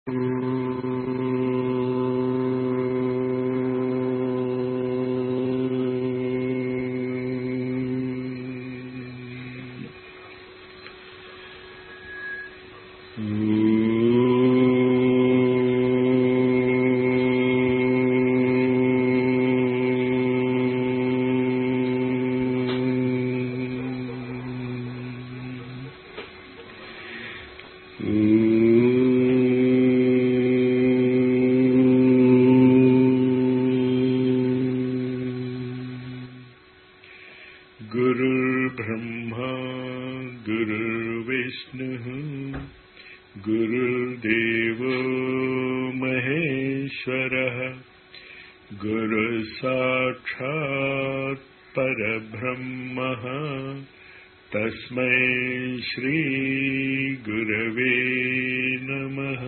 गुरुर्ब्रह्मा गुरुर्विष्णुः गुरुर्देवो महेश्वरः गुरुसाक्षात् परब्रह्मः तस्मै श्रीगुरवे नमः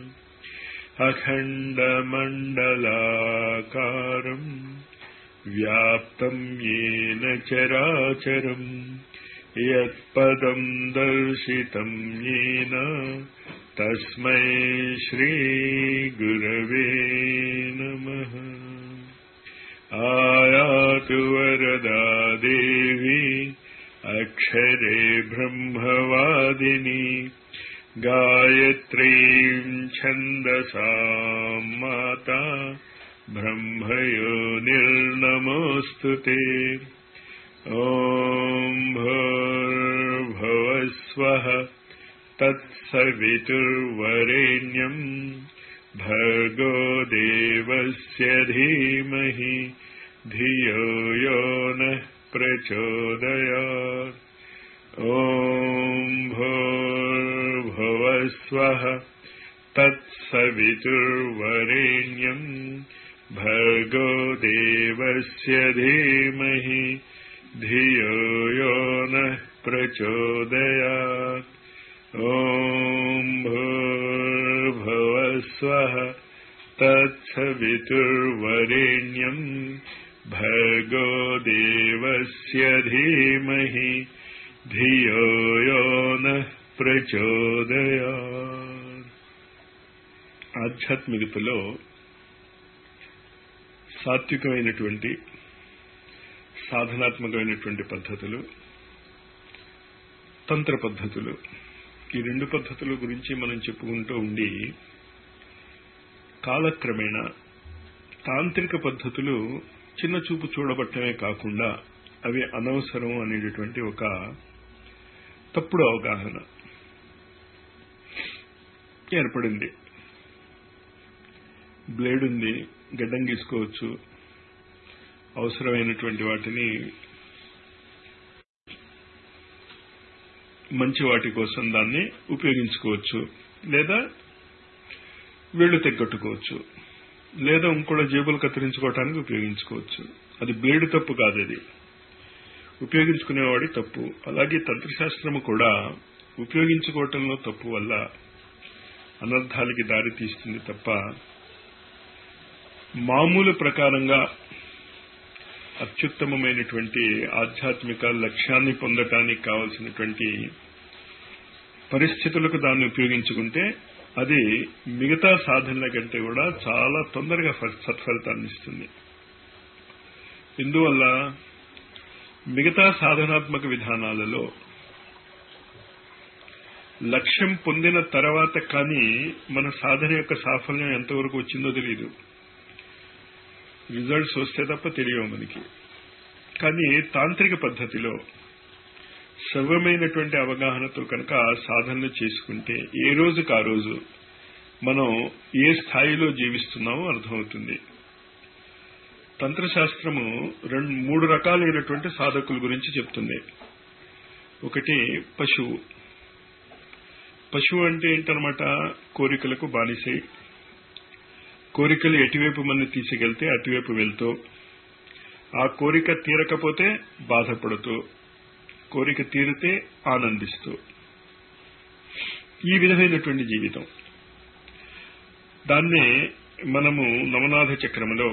अखण्डमण्डलाकारम् व्याप्तं येन चराचरम् यत्पदं दर्शितं येन तस्मै श्रीगुरवे नमः आयातु वरदा देवी अक्षरे ब्रह्मवादिनी गायत्रीं छन्दसा माता ब्रह्मयो निर्नमोऽस्तु ते ॐ भूर्भुवस्वः तत्सवितुर्वरेण्यम् भर्गो देवस्य धीमहि धियो यो नः प्रचोदयात् ॐ भूर्भुवस्वः तत्सवितुर्वरेण्यम् भर्गो देवस्य धीमहि धियो यो नः प्रचोदयात् ॐ भूर्भुवस्वः तत्सवितुर्वरेण्यम् भर्गो देवस्य धीमहि ధియో యో నః ప్రచోదయా ఆధ్యాత్మికతలో సాత్వికమైనటువంటి సాధనాత్మకమైనటువంటి పద్ధతులు తంత్ర పద్ధతులు ఈ రెండు పద్ధతుల గురించి మనం చెప్పుకుంటూ ఉండి కాలక్రమేణా తాంత్రిక పద్ధతులు చిన్న చూపు చూడబట్టమే కాకుండా అవి అనవసరం అనేటటువంటి ఒక తప్పుడు అవగాహన ఏర్పడింది బ్లేడ్ ఉంది గడ్డం గీసుకోవచ్చు అవసరమైనటువంటి వాటిని మంచి వాటి కోసం దాన్ని ఉపయోగించుకోవచ్చు లేదా వేళ్ళు తెగ్గట్టుకోవచ్చు లేదా ఇంకోటి జేబులు కత్తిరించుకోవటానికి ఉపయోగించుకోవచ్చు అది బ్లేడ్ తప్పు కాదు అది ఉపయోగించుకునేవాడి తప్పు అలాగే తంత్రశాస్త్రము కూడా ఉపయోగించుకోవటంలో తప్పు వల్ల అనర్థాలకి దారి తీస్తుంది తప్ప మామూలు ప్రకారంగా అత్యుత్తమమైనటువంటి ఆధ్యాత్మిక లక్ష్యాన్ని పొందటానికి కావలసినటువంటి పరిస్థితులకు దాన్ని ఉపయోగించుకుంటే అది మిగతా సాధనల కంటే కూడా చాలా తొందరగా సత్ఫలితాన్ని ఇస్తుంది ఇందువల్ల మిగతా సాధనాత్మక విధానాలలో లక్ష్యం పొందిన తర్వాత కానీ మన సాధన యొక్క సాఫల్యం ఎంతవరకు వచ్చిందో తెలియదు రిజల్ట్స్ వస్తే తప్ప తెలియవు మనకి కానీ తాంత్రిక పద్ధతిలో సవ్యమైనటువంటి అవగాహనతో కనుక సాధనలు చేసుకుంటే ఏ రోజుకు ఆ రోజు మనం ఏ స్థాయిలో జీవిస్తున్నామో అర్థమవుతుంది తంత్రశాస్త్రము రెండు మూడు రకాలైనటువంటి సాధకుల గురించి చెప్తుంది ఒకటి పశువు పశువు అంటే ఏంటనమాట కోరికలకు బానిసై కోరికలు ఎటువైపు మన తీసుకెళ్తే అటువైపు వెళ్తూ ఆ కోరిక తీరకపోతే బాధపడుతూ కోరిక తీరితే ఆనందిస్తూ ఈ విధమైనటువంటి జీవితం దాన్నే మనము నవనాథ చక్రములో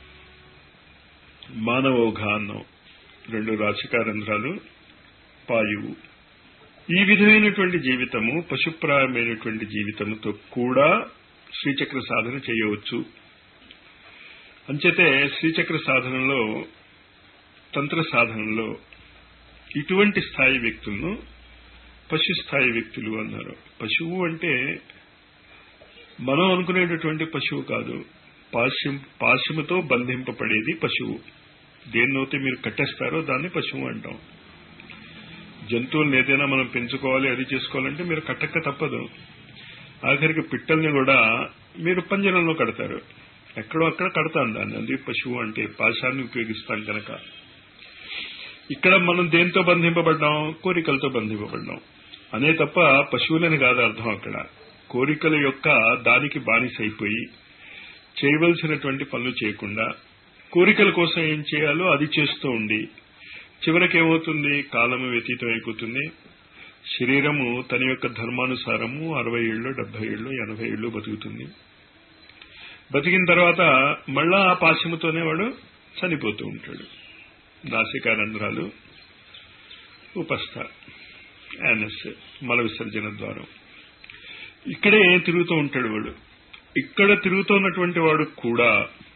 మానవోఘ అన్నాం రెండు రాశికారంధ్రాలు పాయువు ఈ విధమైనటువంటి జీవితము పశుప్రాయమైనటువంటి జీవితముతో కూడా శ్రీచక్ర సాధన చేయవచ్చు అంచేతే శ్రీచక్ర సాధనలో తంత్ర సాధనలో ఇటువంటి స్థాయి వ్యక్తులను పశు స్థాయి వ్యక్తులు అన్నారు పశువు అంటే మనం అనుకునేటటువంటి పశువు కాదు పాశ్యం పాశ్యముతో బంధింపబడేది పశువు దేన్నైతే మీరు కట్టేస్తారో దాన్ని పశువు అంటాం జంతువులను ఏదైనా మనం పెంచుకోవాలి అది చేసుకోవాలంటే మీరు కట్టక్క తప్పదు ఆఖరికి పిట్టల్ని కూడా మీరు పంజరంలో కడతారు ఎక్కడో అక్కడ కడతాం దాన్ని అది పశువు అంటే పాశాన్ని ఉపయోగిస్తాం కనుక ఇక్కడ మనం దేంతో బంధింపబడ్డాం కోరికలతో బంధింపబడ్డాం అనే తప్ప పశువులని కాదు అర్థం అక్కడ కోరికల యొక్క దానికి బానిసైపోయి చేయవలసినటువంటి పనులు చేయకుండా కోరికల కోసం ఏం చేయాలో అది చేస్తూ ఉండి చివరికి ఏమవుతుంది కాలము వ్యతీతం అయిపోతుంది శరీరము తన యొక్క ధర్మానుసారము అరవై ఏళ్ళు డెబ్బై ఏళ్ళు ఎనభై ఏళ్ళు బతుకుతుంది బతికిన తర్వాత మళ్ళా ఆ పాశముతోనే వాడు చనిపోతూ ఉంటాడు నాసికా రంధ్రాలు ఉపస్థ యానస్ మల విసర్జన ద్వారం ఇక్కడే తిరుగుతూ ఉంటాడు వాడు ఇక్కడ తిరుగుతున్నటువంటి వాడు కూడా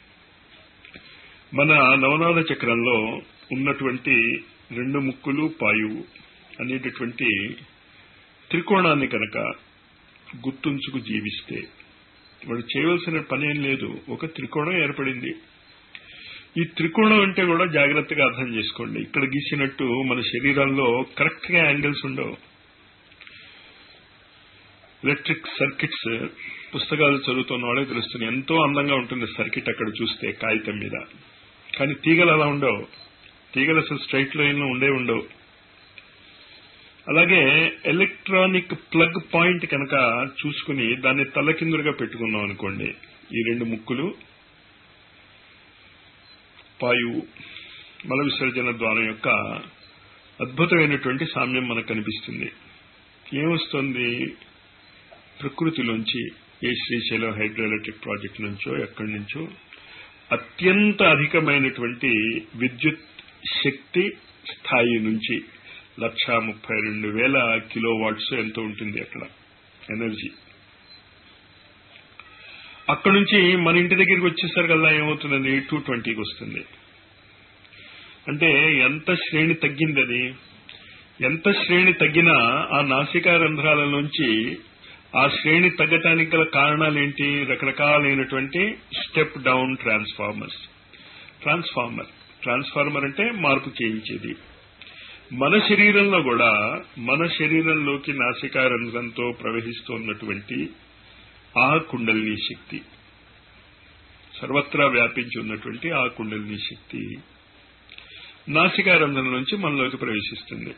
మన నవనాథ చక్రంలో ఉన్నటువంటి రెండు ముక్కులు పాయువు అనేటటువంటి త్రికోణాన్ని కనుక గుర్తుంచుకు జీవిస్తే వాడు చేయవలసిన పని ఏం లేదు ఒక త్రికోణం ఏర్పడింది ఈ త్రికోణం అంటే కూడా జాగ్రత్తగా అర్థం చేసుకోండి ఇక్కడ గీసినట్టు మన శరీరంలో కరెక్ట్ గా యాంగిల్స్ ఉండవు ఎలక్ట్రిక్ సర్కిట్స్ పుస్తకాలు చదువుతున్న వాళ్ళే తెలుస్తుంది ఎంతో అందంగా ఉంటుంది సర్కిట్ అక్కడ చూస్తే కాగితం మీద కానీ తీగలు అలా ఉండవు తీగలు అసలు స్ట్రైట్ లైన్ లో ఉండే ఉండవు అలాగే ఎలక్ట్రానిక్ ప్లగ్ పాయింట్ కనుక చూసుకుని దాన్ని తలకిందులుగా పెట్టుకున్నాం అనుకోండి ఈ రెండు ముక్కులు పాయువు మల విసర్జన ద్వారం యొక్క అద్భుతమైనటువంటి సామ్యం మనకు కనిపిస్తుంది ఏమొస్తుంది ప్రకృతిలోంచి ఏ శ్రీశైలం హైడ్రో ఎలక్ట్రిక్ ప్రాజెక్ట్ నుంచో ఎక్కడి నుంచో అత్యంత అధికమైనటువంటి విద్యుత్ శక్తి స్థాయి నుంచి లక్షా ముప్పై రెండు వేల కిలో వాట్స్ ఎంత ఉంటుంది అక్కడ ఎనర్జీ అక్కడ నుంచి మన ఇంటి దగ్గరికి వచ్చేసరికల్లా ఏమవుతుందండి టూ ట్వంటీకి వస్తుంది అంటే ఎంత శ్రేణి తగ్గింది అది ఎంత శ్రేణి తగ్గినా ఆ నాసికా రంధ్రాల నుంచి ఆ శ్రేణి తగ్గటానికి గల కారణాలేంటి రకరకాలైనటువంటి step down transformers transformer transformer అంటే మార్పు చేయించేది మన శరీరంలో కూడా మన శరీరంలోకి నాసికా రంధ్రంతో ప్రవహిస్తున్నటువంటి ఆ కుండలిని శక్తి సర్వత్రా వ్యాపించి ఉన్నటువంటి ఆ కుండలిని శక్తి నాసికా రంధ్రం నుంచి మనలోకి ప్రవేశిస్తుంది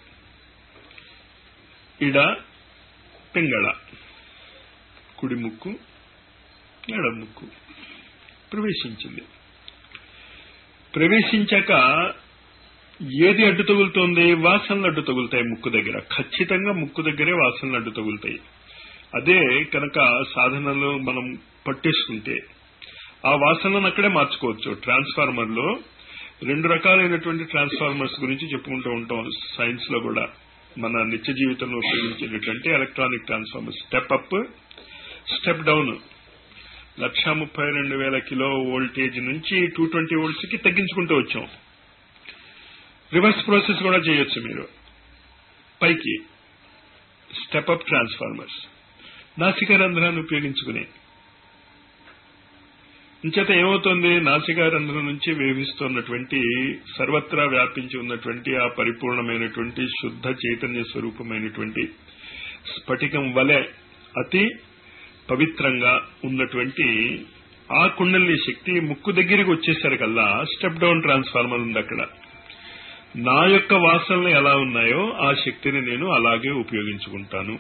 ఇడ పింగళ కుడి ముక్కు ఎడం ముక్కు ప్రవేశించింది ప్రవేశించాక ఏది అడ్డు తగులుతోంది వాసనలు అడ్డు తగులుతాయి ముక్కు దగ్గర ఖచ్చితంగా ముక్కు దగ్గరే వాసనలు అడ్డు తగులుతాయి అదే కనుక సాధనలో మనం పట్టేసుకుంటే ఆ వాసనలను అక్కడే మార్చుకోవచ్చు ట్రాన్స్ఫార్మర్ లో రెండు రకాలైనటువంటి ట్రాన్స్ఫార్మర్స్ గురించి చెప్పుకుంటూ ఉంటాం సైన్స్ లో కూడా మన నిత్య జీవితంలో ఉపయోగించేటటువంటి electronic transformer step up step down లక్ష ముప్పై రెండు వేల కిలో వోల్టేజ్ నుంచి టూ ట్వంటీ వోల్ట్స్ కి తగ్గించుకుంటూ వచ్చాం రివర్స్ ప్రాసెస్ కూడా చేయొచ్చు మీరు పైకి స్టెప్ అప్ ట్రాన్స్ఫార్మర్స్ నాసికా రంధ్రాన్ని ఉపయోగించుకుని ఇంచేత ఏమవుతుంది నాసికా రంధ్రం నుంచి వేధిస్తున్నటువంటి సర్వత్రా వ్యాపించి ఉన్నటువంటి ఆ పరిపూర్ణమైనటువంటి శుద్ధ చైతన్య స్వరూపమైనటువంటి స్ఫటికం వలె అతి పవిత్రంగా ఉన్నటువంటి ఆ కుండలి శక్తి ముక్కు దగ్గరికి వచ్చేసరికల్లా స్టెప్ డౌన్ ట్రాన్స్ఫార్మర్ ఉంది అక్కడ నా యొక్క వాసనలు ఎలా ఉన్నాయో ఆ శక్తిని నేను అలాగే ఉపయోగించుకుంటాను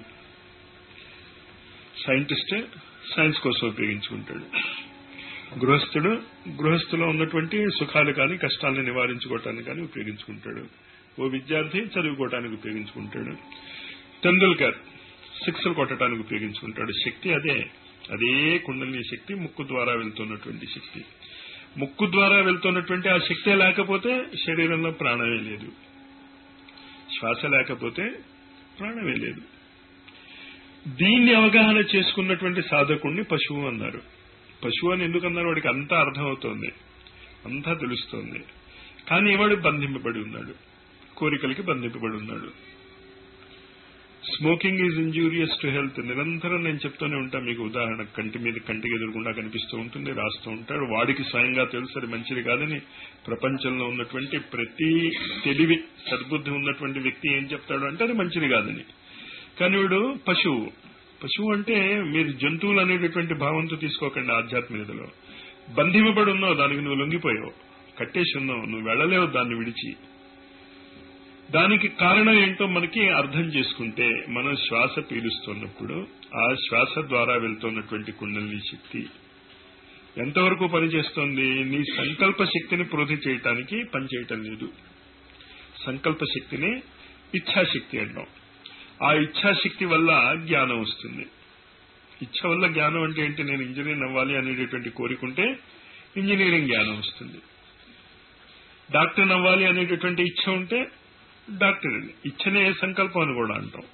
సైంటిస్ట్ సైన్స్ కోసం ఉపయోగించుకుంటాడు గృహస్థుడు గృహస్థులో ఉన్నటువంటి సుఖాలు కానీ కష్టాలను నివారించుకోవటానికి కానీ ఉపయోగించుకుంటాడు ఓ విద్యార్థి చదువుకోవటానికి ఉపయోగించుకుంటాడు తెందుల్కర్ సిక్స్లు కొట్టడానికి ఉపయోగించుకుంటాడు శక్తి అదే అదే కుండలిని శక్తి ముక్కు ద్వారా వెళ్తున్నటువంటి శక్తి ముక్కు ద్వారా వెళ్తున్నటువంటి ఆ శక్తే లేకపోతే శరీరంలో ప్రాణమే లేదు శ్వాస లేకపోతే ప్రాణమే లేదు దీన్ని అవగాహన చేసుకున్నటువంటి సాధకుణ్ణి పశువు అన్నారు పశువు అని ఎందుకన్నారు వాడికి అంతా అర్థమవుతోంది అంతా తెలుస్తోంది కానీ వాడు బంధింపబడి ఉన్నాడు కోరికలకి బంధింపబడి ఉన్నాడు smoking is injurious to health నిరంతరం నేను చెప్తూనే ఉంటాను మీకు ఉదాహరణ కంటి మీద కంటికి ఎదురకుండా కనిపిస్తూ ఉంటుంది రాస్తూ ఉంటాడు వాడికి స్వయంగా తెలుసు అది మంచిది కాదని ప్రపంచంలో ఉన్నటువంటి ప్రతి తెలివి సద్బుద్ధి ఉన్నటువంటి వ్యక్తి ఏం చెప్తాడు అంటే అది మంచిది కాదని కానీ వీడు పశువు పశువు అంటే మీరు జంతువులు అనేటటువంటి భావంతో తీసుకోకండి ఆధ్యాత్మికతలో బంధింపబడి ఉన్నావు దానికి నువ్వు లొంగిపోయావు కట్టేసి ఉన్నావు నువ్వు వెళ్ళలేవు దాన్ని విడిచి దానికి కారణం ఏంటో మనకి అర్థం చేసుకుంటే మనం శ్వాస పీలుస్తున్నప్పుడు ఆ శ్వాస ద్వారా వెళ్తున్నటువంటి కుండలిని శక్తి ఎంతవరకు పనిచేస్తోంది నీ సంకల్ప శక్తిని వృద్ధి చేయటానికి పనిచేయటం లేదు సంకల్ప శక్తిని ఇచ్ఛాశక్తి అంటాం ఆ ఇచ్ఛాశక్తి వల్ల జ్ఞానం వస్తుంది ఇచ్ఛ వల్ల జ్ఞానం అంటే ఏంటి నేను ఇంజనీర్ అవ్వాలి అనేటటువంటి కోరికుంటే ఇంజనీరింగ్ జ్ఞానం వస్తుంది డాక్టర్ అవ్వాలి అనేటటువంటి ఇచ్ఛ ఉంటే డాక్టర్ అండి ఇచ్చనే సంకల్పం అని కూడా అంటాం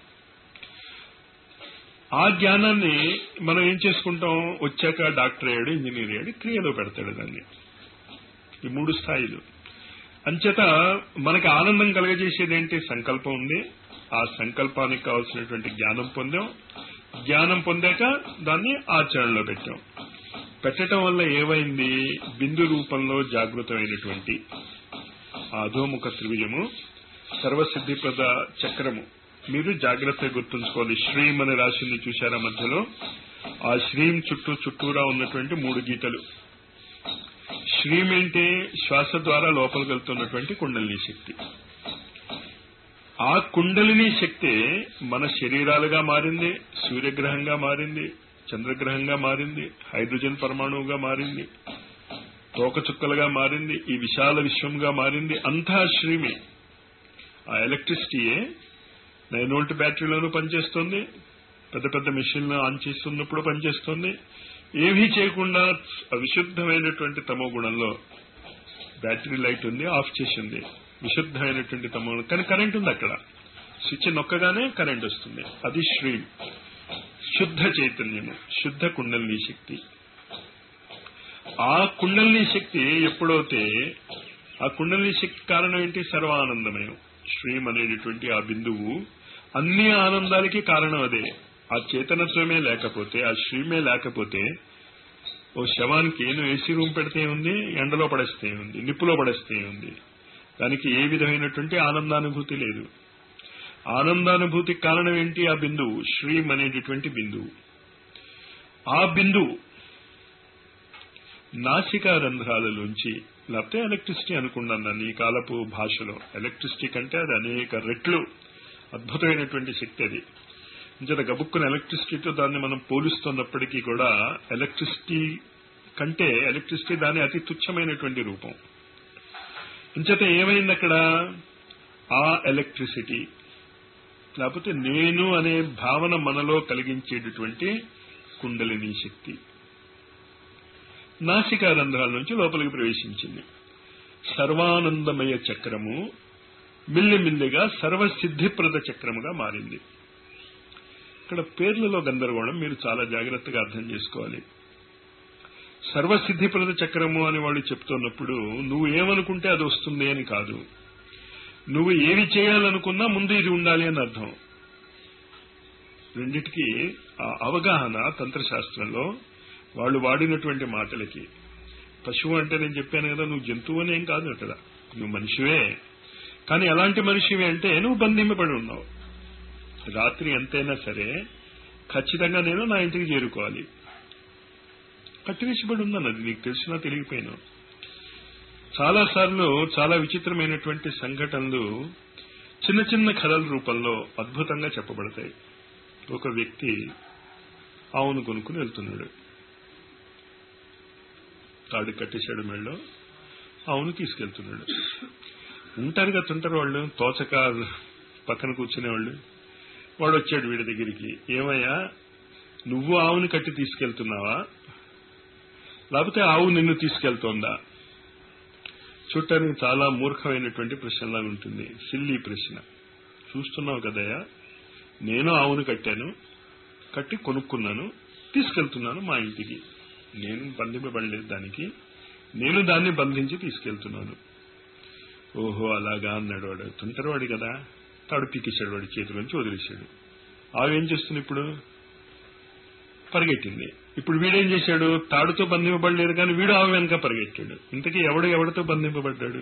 ఆ జ్ఞానాన్ని మనం ఏం చేసుకుంటాం వచ్చాక డాక్టర్ అయ్యాడు ఇంజనీర్ అయ్యాడు క్రియలో పెడతాడు దాన్ని ఈ మూడు స్థాయిలు అంచేత మనకి ఆనందం కలగజేసేది ఏంటి సంకల్పం ఉంది ఆ సంకల్పానికి కావాల్సినటువంటి జ్ఞానం పొందాం జ్ఞానం పొందాక దాన్ని ఆచరణలో పెట్టాం పెట్టడం వల్ల ఏమైంది బిందు రూపంలో జాగృతమైనటువంటి అధోముఖ త్రిభుజము సర్వసిద్ధిప్రద చక్రము మీరు జాగ్రత్తగా గుర్తుంచుకోవాలి శ్రీం అనే రాశిని చూశారా మధ్యలో ఆ శ్రీం చుట్టూ చుట్టూరా ఉన్నటువంటి మూడు గీతలు శ్రీం ఏంటి శ్వాస ద్వారా లోపలికి వెళ్తున్నటువంటి కుండలిని శక్తి ఆ కుండలిని శక్తి మన శరీరాలుగా మారింది సూర్యగ్రహంగా మారింది చంద్రగ్రహంగా మారింది హైడ్రోజన్ పరమాణువుగా మారింది తోకచుక్కలుగా మారింది ఈ విశాల విశ్వంగా మారింది అంతా శ్రీమే ఆ ఎలక్ట్రిసిటీయే నైన్ వోల్ట్ బ్యాటరీలోనూ పనిచేస్తుంది పెద్ద పెద్ద మెషిన్లు ఆన్ చేస్తున్నప్పుడు పనిచేస్తుంది ఏమీ చేయకుండా విశుద్ధమైనటువంటి తమో గుణంలో బ్యాటరీ లైట్ ఉంది ఆఫ్ చేసింది విశుద్ధమైనటువంటి తమో గుణం కానీ కరెంట్ ఉంది అక్కడ స్విచ్ నొక్కగానే కరెంట్ వస్తుంది అది శ్రీం శుద్ధ చైతన్యము శుద్ధ కుండలిని శక్తి ఆ కుండలిని శక్తి ఎప్పుడైతే ఆ కుండలిని శక్తి కారణం ఏంటి సర్వానందమయం శ్రీం అనేటటువంటి ఆ బిందువు అన్ని ఆనందాలకి కారణం అదే ఆ చేతనత్వమే లేకపోతే ఆ శ్రీమే లేకపోతే ఓ శవానికి నువ్వు ఏసీ రూమ్ పెడితే ఉంది ఎండలో పడేస్తే ఉంది నిప్పులో పడేస్తే ఉంది దానికి ఏ విధమైనటువంటి ఆనందానుభూతి లేదు ఆనందానుభూతికి కారణం ఏంటి ఆ బిందువు శ్రీం అనేటటువంటి బిందువు ఆ బిందువు నాసికా రంధ్రాలలోంచి లేకపోతే ఎలక్ట్రిసిటీ అనుకున్నాను నన్ను ఈ కాలపు భాషలో ఎలక్ట్రిసిటీ కంటే అది అనేక రెట్లు అద్భుతమైనటువంటి శక్తి అది ఇంచేత గబుక్కున ఎలక్ట్రిసిటీతో దాన్ని మనం పోలుస్తున్నప్పటికీ కూడా ఎలక్ట్రిసిటీ కంటే ఎలక్ట్రిసిటీ దాని అతి తుచ్చమైనటువంటి రూపం ఇంచేత ఏమైంది అక్కడ ఆ ఎలక్ట్రిసిటీ లేకపోతే నేను అనే భావన మనలో కలిగించేటటువంటి కుండలిని శక్తి నాసికా రంధ్రాల నుంచి లోపలికి ప్రవేశించింది సర్వానందమయ చక్రము మిల్లిమిల్లిగా సర్వసిద్ధిప్రద చక్రముగా మారింది ఇక్కడ పేర్లలో గందరగోళం మీరు చాలా జాగ్రత్తగా అర్థం చేసుకోవాలి సర్వసిద్ధిప్రద చక్రము అని వాళ్ళు చెప్తున్నప్పుడు నువ్వు ఏమనుకుంటే అది వస్తుంది అని కాదు నువ్వు ఏమి చేయాలనుకున్నా ముందు ఇది ఉండాలి అని అర్థం రెండిటికి ఆ అవగాహన తంత్రశాస్త్రంలో వాళ్ళు వాడినటువంటి మాటలకి పశువు అంటే నేను చెప్పాను కదా నువ్వు జంతువు అనేం కాదు కదా నువ్వు మనిషివే కానీ ఎలాంటి మనిషివి అంటే నువ్వు బంధింపబడి ఉన్నావు రాత్రి ఎంతైనా సరే ఖచ్చితంగా నేను నా ఇంటికి చేరుకోవాలి కట్టివేసిబడి ఉన్నాను అది నీకు తెలిసినా తెలియపోయినా చాలా సార్లు చాలా విచిత్రమైనటువంటి సంఘటనలు చిన్న చిన్న కథల రూపంలో అద్భుతంగా చెప్పబడతాయి ఒక వ్యక్తి ఆవును కొనుక్కుని వెళ్తున్నాడు తాడు కట్టేశాడు మెళ్ళలో ఆవును తీసుకెళ్తున్నాడు ఉంటారు కదా తుంటారు వాళ్ళు తోచక పక్కన కూర్చునేవాళ్ళు వాడు వచ్చాడు వీడి దగ్గరికి ఏమయ్యా నువ్వు ఆవుని కట్టి తీసుకెళ్తున్నావా లేకపోతే ఆవు నిన్ను తీసుకెళ్తోందా చూడటానికి చాలా మూర్ఖమైనటువంటి ప్రశ్నలా ఉంటుంది సిల్లీ ప్రశ్న చూస్తున్నావు కదయ్యా నేను ఆవును కట్టాను కట్టి కొనుక్కున్నాను తీసుకెళ్తున్నాను మా ఇంటికి నేను బంధింపబడలేదు దానికి నేను దాన్ని బంధించి తీసుకెళ్తున్నాను ఓహో అలాగా అన్నాడు వాడు తుంటరివాడు కదా తాడు పీకేశాడు వాడి చేతిలోంచి వదిలేశాడు ఆవు ఏం చేస్తుంది ఇప్పుడు పరిగెట్టింది ఇప్పుడు వీడేం చేశాడు తాడుతో బంధింపబడలేదు కానీ వీడు ఆవు వెనక పరిగెట్టాడు ఇంతకీ ఎవడు ఎవడితో బంధింపబడ్డాడు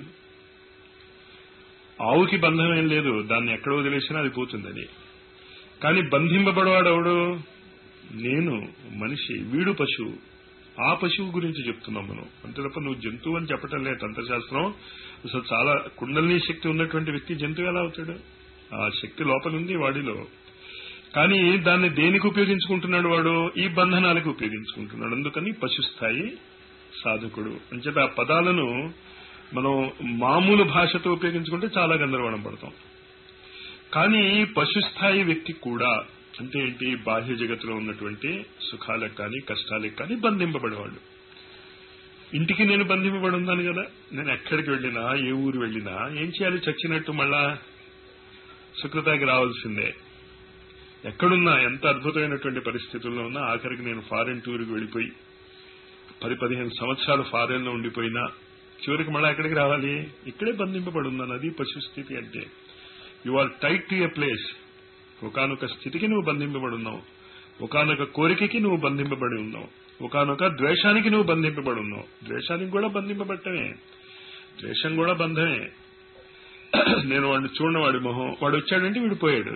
ఆవుకి బంధం ఏం లేదు దాన్ని ఎక్కడ వదిలేసినా అది పోతుంది అది కానీ బంధింపబడవాడు ఎవడు నేను మనిషి వీడు పశువు ఆ పశువు గురించి చెప్తున్నాం మనం అంతే తప్ప నువ్వు జంతువు అని చెప్పటం లేదు తంత్రశాస్త్రం అసలు చాలా కుండలిని శక్తి ఉన్నటువంటి వ్యక్తి జంతువు ఎలా అవుతాడు ఆ శక్తి లోపల ఉంది వాడిలో కానీ దాన్ని దేనికి ఉపయోగించుకుంటున్నాడు వాడు ఈ బంధనాలకు ఉపయోగించుకుంటున్నాడు అందుకని పశుస్థాయి సాధకుడు అంచేత ఆ పదాలను మనం మామూలు భాషతో ఉపయోగించుకుంటే చాలా గందరగోళం పడతాం కానీ పశుస్థాయి వ్యక్తి కూడా అంటే ఏంటి బాహ్య జగత్తులో ఉన్నటువంటి సుఖాలకు కానీ కష్టాలకు కానీ బంధింపబడేవాళ్ళు ఇంటికి నేను బంధింపబడి ఉన్నాను కదా నేను ఎక్కడికి వెళ్ళినా ఏ ఊరు వెళ్ళినా ఏం చేయాలి చచ్చినట్టు మళ్ళా సుకృతాకి రావాల్సిందే ఎక్కడున్నా ఎంత అద్భుతమైనటువంటి పరిస్థితుల్లో ఉన్నా ఆఖరికి నేను ఫారెన్ టూర్కి వెళ్ళిపోయి పది పదిహేను సంవత్సరాలు ఫారెన్ లో ఉండిపోయినా చివరికి మళ్ళీ ఎక్కడికి రావాలి ఇక్కడే బంధింపబడి ఉన్నాను అది పశుస్థితి అంటే you are tight to a place ఒకనొక స్థితికి నువ్వు బంధింపబడి ఉన్నావు ఒకనొక కోరికకి నువ్వు బంధింపబడి ఉన్నావు ఒకనొక ద్వేషానికి నువ్వు బంధింపబడి ఉన్నావు ద్వేషానికి కూడా బంధింపబట్టమే ద్వేషం కూడా బంధమే నేను వాడిని చూడని వాడి మొహం వాడు వచ్చాడంటే వీడు పోయాడు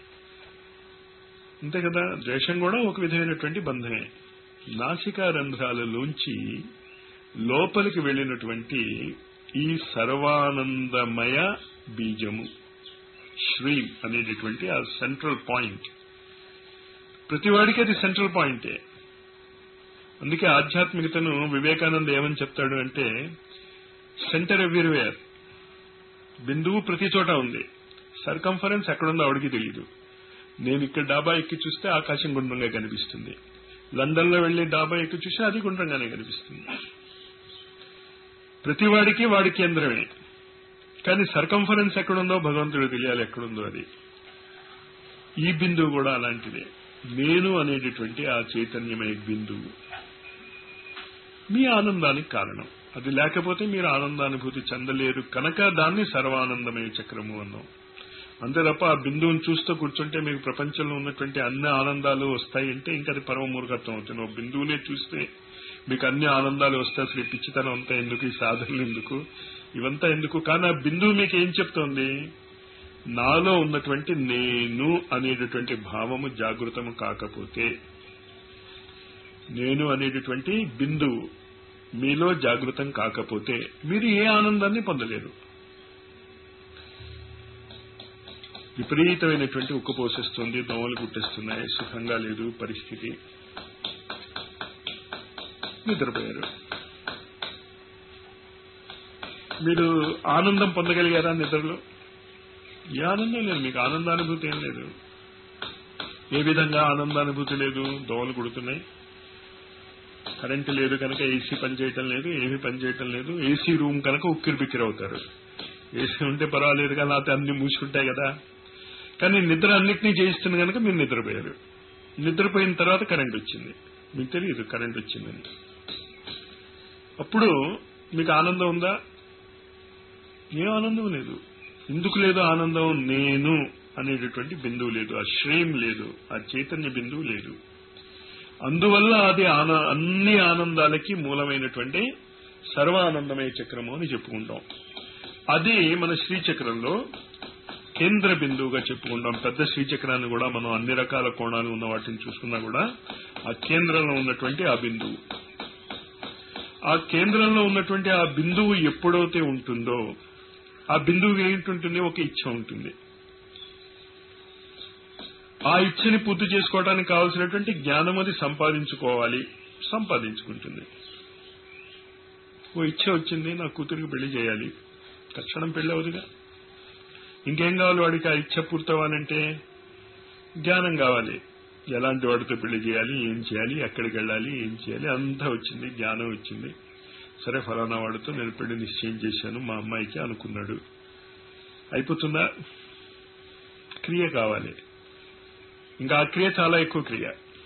అంతే కదా ద్వేషం కూడా ఒక విధమైనటువంటి బంధమే నాసికా రంధ్రాలలోంచి లోపలికి వెళ్ళినటువంటి ఈ సర్వానందమయ బీజము శ్రీ అనేటటువంటి ఆ సెంట్రల్ పాయింట్ ప్రతివాడికి అది సెంట్రల్ పాయింటే అందుకే ఆధ్యాత్మికతను వివేకానంద ఏమని చెప్తాడు అంటే సెంటర్ ఎవ్రీవేర్ బిందువు ప్రతి చోట ఉంది సర్కంఫరెన్స్ ఎక్కడుందో ఆవిడికి తెలియదు నేను ఇక్కడ డాబా ఎక్కి చూస్తే ఆకాశం గుండ్రంగా కనిపిస్తుంది లండన్ లో వెళ్లి డాబా ఎక్కి చూస్తే అది గుండ్రంగానే కనిపిస్తుంది ప్రతివాడికి వాడి కేంద్రమే కానీ సర్కంఫరెన్స్ ఎక్కడుందో భగవంతుడు తెలియాలి ఎక్కడుందో అది ఈ బిందువు కూడా అలాంటిదే నేను అనేటటువంటి ఆ చైతన్యమయ బిందువు మీ ఆనందానికి కారణం అది లేకపోతే మీరు ఆనందానుభూతి చెందలేరు కనుక దాన్ని సర్వానందమయ చక్రము అన్నాం అంతే తప్ప ఆ బిందువుని చూస్తూ కూర్చుంటే మీకు ప్రపంచంలో ఉన్నటువంటి అన్ని ఆనందాలు వస్తాయి అంటే ఇంకా అది పరమ మూర్ఖత్వం అవుతుంది ఒక బిందువునే చూస్తే మీకు అన్ని ఆనందాలు వస్తాయి అసలు ఈ పిచ్చితనం అంతా ఎందుకు ఈ సాధనలు ఎందుకు ఇవంతా ఎందుకు కానీ ఆ బిందువు మీకు ఏం చెప్తోంది నాలో ఉన్నటువంటి నేను అనేటటువంటి భావము జాగృతము కాకపోతే నేను అనేటటువంటి బిందువు మీలో జాగృతం కాకపోతే మీరు ఏ ఆనందాన్ని పొందలేరు విపరీతమైనటువంటి ఉక్కు పోసేస్తుంది దోమలు కుట్టేస్తున్నాయి సుఖంగా లేదు పరిస్థితి నిద్రపోయారు మీరు ఆనందం పొందగలిగారా నిద్రలో ఏ ఆనందం లేదు మీకు ఆనందానుభూతి ఏం లేదు ఏ విధంగా ఆనందానుభూతి లేదు దోమలు కుడుతున్నాయి కరెంటు లేదు కనుక ఏసీ పనిచేయటం లేదు ఏమీ పనిచేయటం లేదు ఏసీ రూమ్ కనుక ఉక్కిరి బిక్కిరి అవుతారు ఏసీ ఉంటే పర్వాలేదు కదా లేకపోతే అన్ని మూసుకుంటాయి కదా కానీ నిద్ర అన్నిటినీ చేయిస్తుంది కనుక మీరు నిద్రపోయారు నిద్రపోయిన తర్వాత కరెంట్ వచ్చింది మీకు తెలియదు కరెంట్ వచ్చిందని అప్పుడు మీకు ఆనందం ఉందా ఏ ఆనందం లేదు ఎందుకు లేదు ఆనందం నేను అనేటటువంటి బిందువు లేదు ఆ శ్రేయం లేదు ఆ చైతన్య బిందువు లేదు అందువల్ల అది ఆన అన్ని ఆనందాలకి మూలమైనటువంటి సర్వానందమయ చక్రము అని చెప్పుకుంటాం అది మన శ్రీచక్రంలో కేంద్ర బిందువుగా చెప్పుకుంటాం పెద్ద శ్రీచక్రాన్ని కూడా మనం అన్ని రకాల కోణాలు ఉన్న వాటిని చూసుకున్నా కూడా ఆ కేంద్రంలో ఉన్నటువంటి ఆ బిందువు ఆ కేంద్రంలో ఉన్నటువంటి ఆ బిందువు ఎప్పుడైతే ఉంటుందో ఆ బిందువు ఏంటుంటుంది ఒక ఇచ్చ ఉంటుంది ఆ ఇచ్చని పూర్తి చేసుకోవడానికి కావలసినటువంటి జ్ఞానం అది సంపాదించుకోవాలి సంపాదించుకుంటుంది ఓ ఇచ్చ వచ్చింది నా కూతురికి పెళ్లి చేయాలి తక్షణం పెళ్లి అవుదుగా ఇంకేం కావాలి వాడికి ఆ ఇచ్చ పూర్తవ్వాలంటే జ్ఞానం కావాలి ఎలాంటి వాడితో పెళ్లి చేయాలి ఏం చేయాలి ఎక్కడికి వెళ్ళాలి ఏం చేయాలి అంతా వచ్చింది జ్ఞానం వచ్చింది సరే ఫలానా వాడితో నేను పెళ్లి నిశ్చయం చేశాను మా అమ్మాయికి అనుకున్నాడు అయిపోతుందా క్రియ కావాలి ఇంకా ఆ క్రియ చాలా ఎక్కువ క్రియ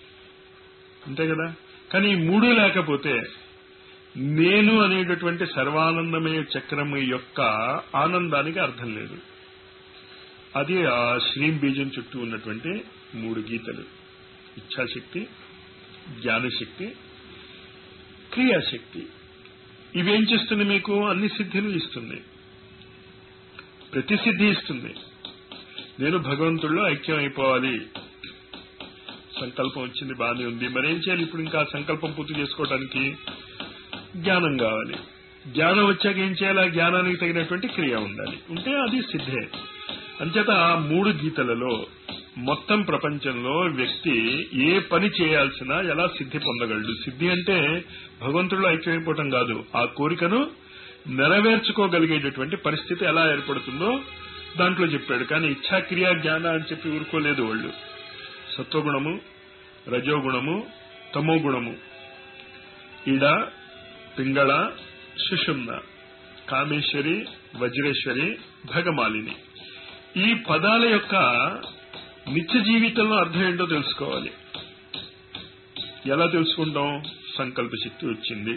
అంతే కదా కానీ ఈ మూడు లేకపోతే నేను అనేటటువంటి సర్వానందమయ చక్రము యొక్క ఆనందానికి అర్థం లేదు అది ఆ శ్రీం బీజం చుట్టూ ఉన్నటువంటి మూడు గీతలు ఇచ్ఛాశక్తి జ్ఞానశక్తి క్రియాశక్తి ఇవేం చేస్తుంది మీకు అన్ని సిద్ధిలు ఇస్తుంది ప్రతి సిద్ధి ఇస్తుంది నేను భగవంతుల్లో ఐక్యం అయిపోవాలి సంకల్పం వచ్చింది బాగానే ఉంది మరేం చేయాలి ఇప్పుడు ఇంకా సంకల్పం పూర్తి చేసుకోవడానికి జ్ఞానం కావాలి జ్ఞానం వచ్చాక ఏం చేయాలి ఆ జ్ఞానానికి తగినటువంటి క్రియ ఉండాలి ఉంటే అది సిద్ధే అంచేత ఆ మూడు గీతలలో మొత్తం ప్రపంచంలో వ్యక్తి ఏ పని చేయాల్సిన ఎలా సిద్ధి పొందగలడు సిద్ధి అంటే భగవంతుడిలో ఐక్యమైపోవటం కాదు ఆ కోరికను నెరవేర్చుకోగలిగేటటువంటి పరిస్థితి ఎలా ఏర్పడుతుందో దాంట్లో చెప్పాడు కానీ ఇచ్ఛాక్రియ జ్ఞాన అని చెప్పి ఊరుకోలేదు వాళ్ళు సత్వగుణము రజోగుణము తమో గుణము ఇడ పింగళ సుషుమ్న కామేశ్వరి వజ్రేశ్వరి భగమాలిని ఈ పదాల యొక్క నిత్య జీవితంలో అర్థం ఏంటో తెలుసుకోవాలి ఎలా తెలుసుకుంటాం సంకల్ప శక్తి వచ్చింది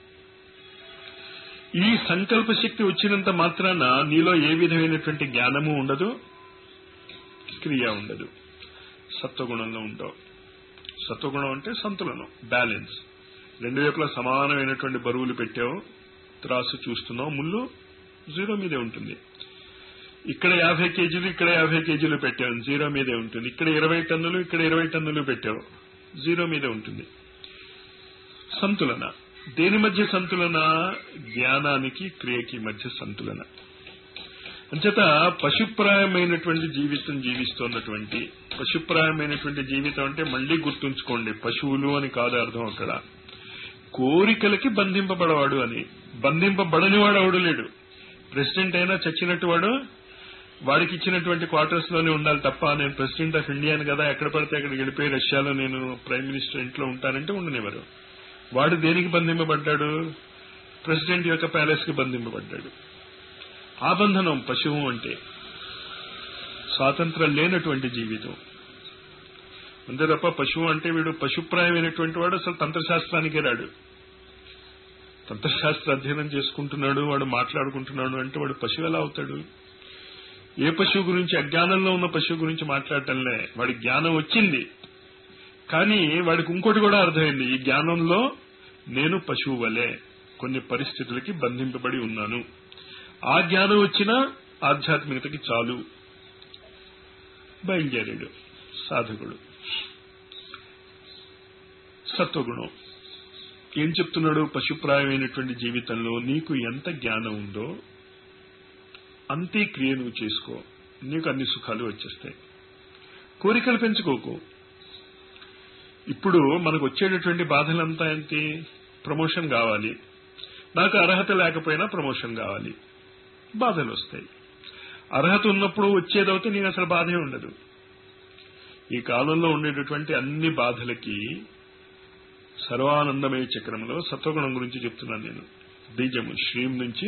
ఈ సంకల్ప శక్తి వచ్చినంత మాత్రాన నీలో ఏ విధమైనటువంటి జ్ఞానము ఉండదు క్రియ ఉండదు సత్వగుణంలో ఉంటావు సత్వగుణం అంటే సంతులనం బ్యాలెన్స్ రెండు వైపులా సమానమైనటువంటి బరువులు పెట్టావు త్రాసు చూస్తున్నావు ముళ్ళు జీరో మీదే ఉంటుంది ఇక్కడ యాభై కేజీలు ఇక్కడ యాభై కేజీలు పెట్టావు జీరో మీదే ఉంటుంది ఇక్కడ ఇరవై టన్నులు ఇక్కడ ఇరవై టన్నులు పెట్టావు జీరో మీదే ఉంటుంది సంతులన దేని మధ్య సంతులన జ్ఞానానికి క్రియకి మధ్య సంతులన అంచేత పశుప్రాయమైనటువంటి జీవితం జీవిస్తున్నటువంటి పశుప్రాయమైనటువంటి జీవితం అంటే మళ్లీ గుర్తుంచుకోండి పశువులు అని కాదు అర్థం అక్కడ కోరికలకి బంధింపబడవాడు అని బంధింపబడనివాడు అవడు లేడు ప్రెసిడెంట్ అయినా చచ్చినట్టు వాడు వాడికి ఇచ్చినటువంటి క్వార్టర్స్ లోనే ఉండాలి తప్ప నేను ప్రెసిడెంట్ ఆఫ్ ఇండియా అని కదా ఎక్కడ పడితే అక్కడికి వెళ్ళిపోయి రష్యాలో నేను ప్రైమ్ మినిస్టర్ ఇంట్లో ఉంటానంటే ఉండనివ్వరు వాడు దేనికి బంధింపబడ్డాడు ప్రెసిడెంట్ యొక్క ప్యాలెస్ కి బంధింపబడ్డాడు ఆ బంధనం పశువు అంటే స్వాతంత్రం లేనటువంటి జీవితం అంతే తప్ప పశువు అంటే వీడు పశుప్రాయమైనటువంటి వాడు అసలు తంత్రశాస్త్రానికి రాడు తంత్రశాస్త్ర అధ్యయనం చేసుకుంటున్నాడు వాడు మాట్లాడుకుంటున్నాడు అంటే వాడు పశువు ఎలా అవుతాడు ఏ పశువు గురించి అజ్ఞానంలో ఉన్న పశువు గురించి మాట్లాడటంలే వాడి జ్ఞానం వచ్చింది కానీ వాడికి ఇంకోటి కూడా అర్థమైంది ఈ జ్ఞానంలో నేను పశువు వలె కొన్ని పరిస్థితులకి బంధింపబడి ఉన్నాను ఆ జ్ఞానం వచ్చినా ఆధ్యాత్మికతకి చాలు బయలుదేరాడు సాధకుడు సత్వగుణం ఏం చెప్తున్నాడు పశుప్రాయమైనటువంటి జీవితంలో నీకు ఎంత జ్ఞానం ఉందో అంతే క్రియ నువ్వు చేసుకో నీకు అన్ని సుఖాలు వచ్చేస్తాయి కోరికలు పెంచుకోకు ఇప్పుడు మనకు వచ్చేటటువంటి బాధలంతా ఏంటి ప్రమోషన్ కావాలి నాకు అర్హత లేకపోయినా ప్రమోషన్ కావాలి బాధలు వస్తాయి అర్హత ఉన్నప్పుడు వచ్చేదవుతే నీకు అసలు బాధే ఉండదు ఈ కాలంలో ఉండేటటువంటి అన్ని బాధలకి సర్వానందమయ చక్రంలో సత్వగుణం గురించి చెప్తున్నాను నేను బీజము శ్రీం నుంచి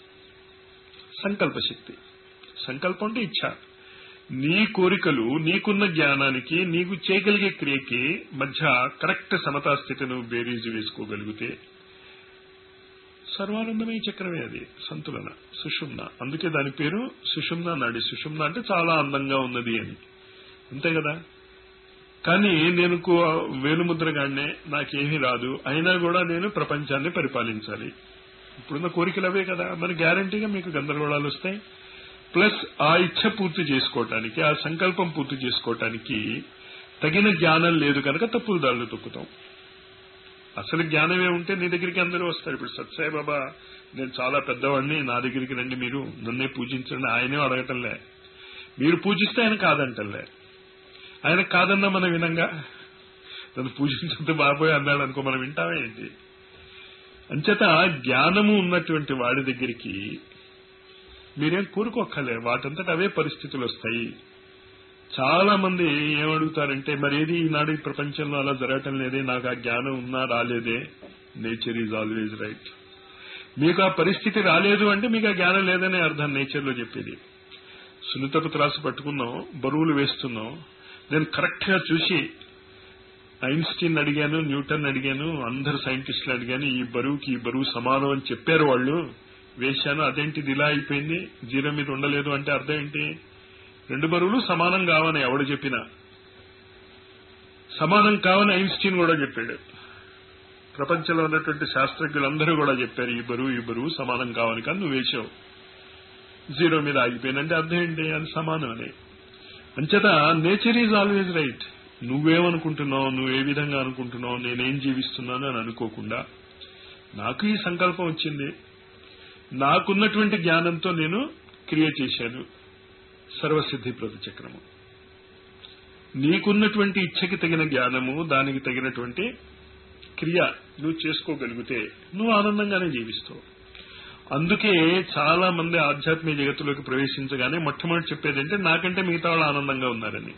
సంకల్ప శక్తి సంకల్పం అంటే ఇచ్చ నీ కోరికలు నీకున్న జ్ఞానానికి నీకు చేయగలిగే క్రియకి మధ్య కరెక్ట్ సమతా స్థితిని బేరీజు వేసుకోగలిగితే సర్వానందమయ చక్రమే అది సంతులన సుషుమ్న అందుకే దాని పేరు సుషుమ్న నాడి సుషుమ్న అంటే చాలా అందంగా ఉన్నది అని అంతే కదా కానీ నేను వేలుముద్రగానే నాకేమీ రాదు అయినా కూడా నేను ప్రపంచాన్ని పరిపాలించాలి ఇప్పుడున్న కోరికలు అవే కదా మరి గ్యారంటీగా మీకు గందరగోళాలు వస్తాయి ప్లస్ ఆ ఇచ్చ పూర్తి చేసుకోవటానికి ఆ సంకల్పం పూర్తి చేసుకోవటానికి తగిన జ్ఞానం లేదు కనుక తప్పులు దారులు తొక్కుతాం అసలు జ్ఞానమే ఉంటే నీ దగ్గరికి అందరూ వస్తారు ఇప్పుడు సత్సాయి బాబా నేను చాలా పెద్దవాడిని నా దగ్గరికి రండి మీరు నన్నే పూజించండి ఆయనే అడగటంలే మీరు పూజిస్తే ఆయన కాదంటలే ఆయన కాదన్నా మనం వినంగా నన్ను పూజించద్దు బాబోయ్ అన్నాడు అనుకో మనం వింటామే ఏంటి అంచేత జ్ఞానము ఉన్నటువంటి వాడి దగ్గరికి మీరేం కోరుకోక్కర్లే వాటంతట అవే పరిస్థితులు వస్తాయి చాలా మంది ఏమడుగుతారంటే మరి ఏది ఈనాడు ఈ ప్రపంచంలో అలా జరగటం లేదే నాకు ఆ జ్ఞానం ఉన్నా రాలేదే నేచర్ ఈజ్ ఆల్వేజ్ రైట్ మీకు ఆ పరిస్థితి రాలేదు అంటే మీకు ఆ జ్ఞానం లేదనే అర్థం నేచర్ లో చెప్పేది సున్నితపు త్రాసు పట్టుకున్నాం బరువులు వేస్తున్నాం నేను కరెక్ట్ గా చూసి ఐన్స్టీన్ అడిగాను న్యూటన్ అడిగాను అందరు సైంటిస్టులు అడిగాను ఈ బరువుకి ఈ బరువు సమానం అని చెప్పారు వాళ్ళు వేశాను అదేంటిది ఇలా అయిపోయింది జీరో మీద ఉండలేదు అంటే అర్థం ఏంటి రెండు బరువులు సమానం కావని ఎవడు చెప్పినా సమానం కావని ఐన్స్టీన్ కూడా చెప్పాడు ప్రపంచంలో ఉన్నటువంటి శాస్త్రజ్ఞులందరూ కూడా చెప్పారు ఈ బరువు ఈ బరువు సమానం కావని కానీ నువ్వు వేసావు జీరో మీద ఆగిపోయిందంటే అర్థం ఏంటి అది సమానం అని అంచేత నేచర్ ఈజ్ ఆల్వేజ్ రైట్ నువ్వేమనుకుంటున్నావు నువ్వు ఏ విధంగా అనుకుంటున్నావు నేనేం జీవిస్తున్నాను అని అనుకోకుండా నాకు ఈ సంకల్పం వచ్చింది నాకున్నటువంటి జ్ఞానంతో నేను క్రియ చేశాను సర్వసిద్ధి ప్రతి చక్రము నీకున్నటువంటి ఇచ్చకి తగిన జ్ఞానము దానికి తగినటువంటి క్రియ నువ్వు చేసుకోగలిగితే నువ్వు ఆనందంగానే జీవిస్తావు అందుకే చాలా మంది ఆధ్యాత్మిక జగత్తులోకి ప్రవేశించగానే మొట్టమొదటి చెప్పేది అంటే నాకంటే మిగతా వాళ్ళు ఆనందంగా ఉన్నారని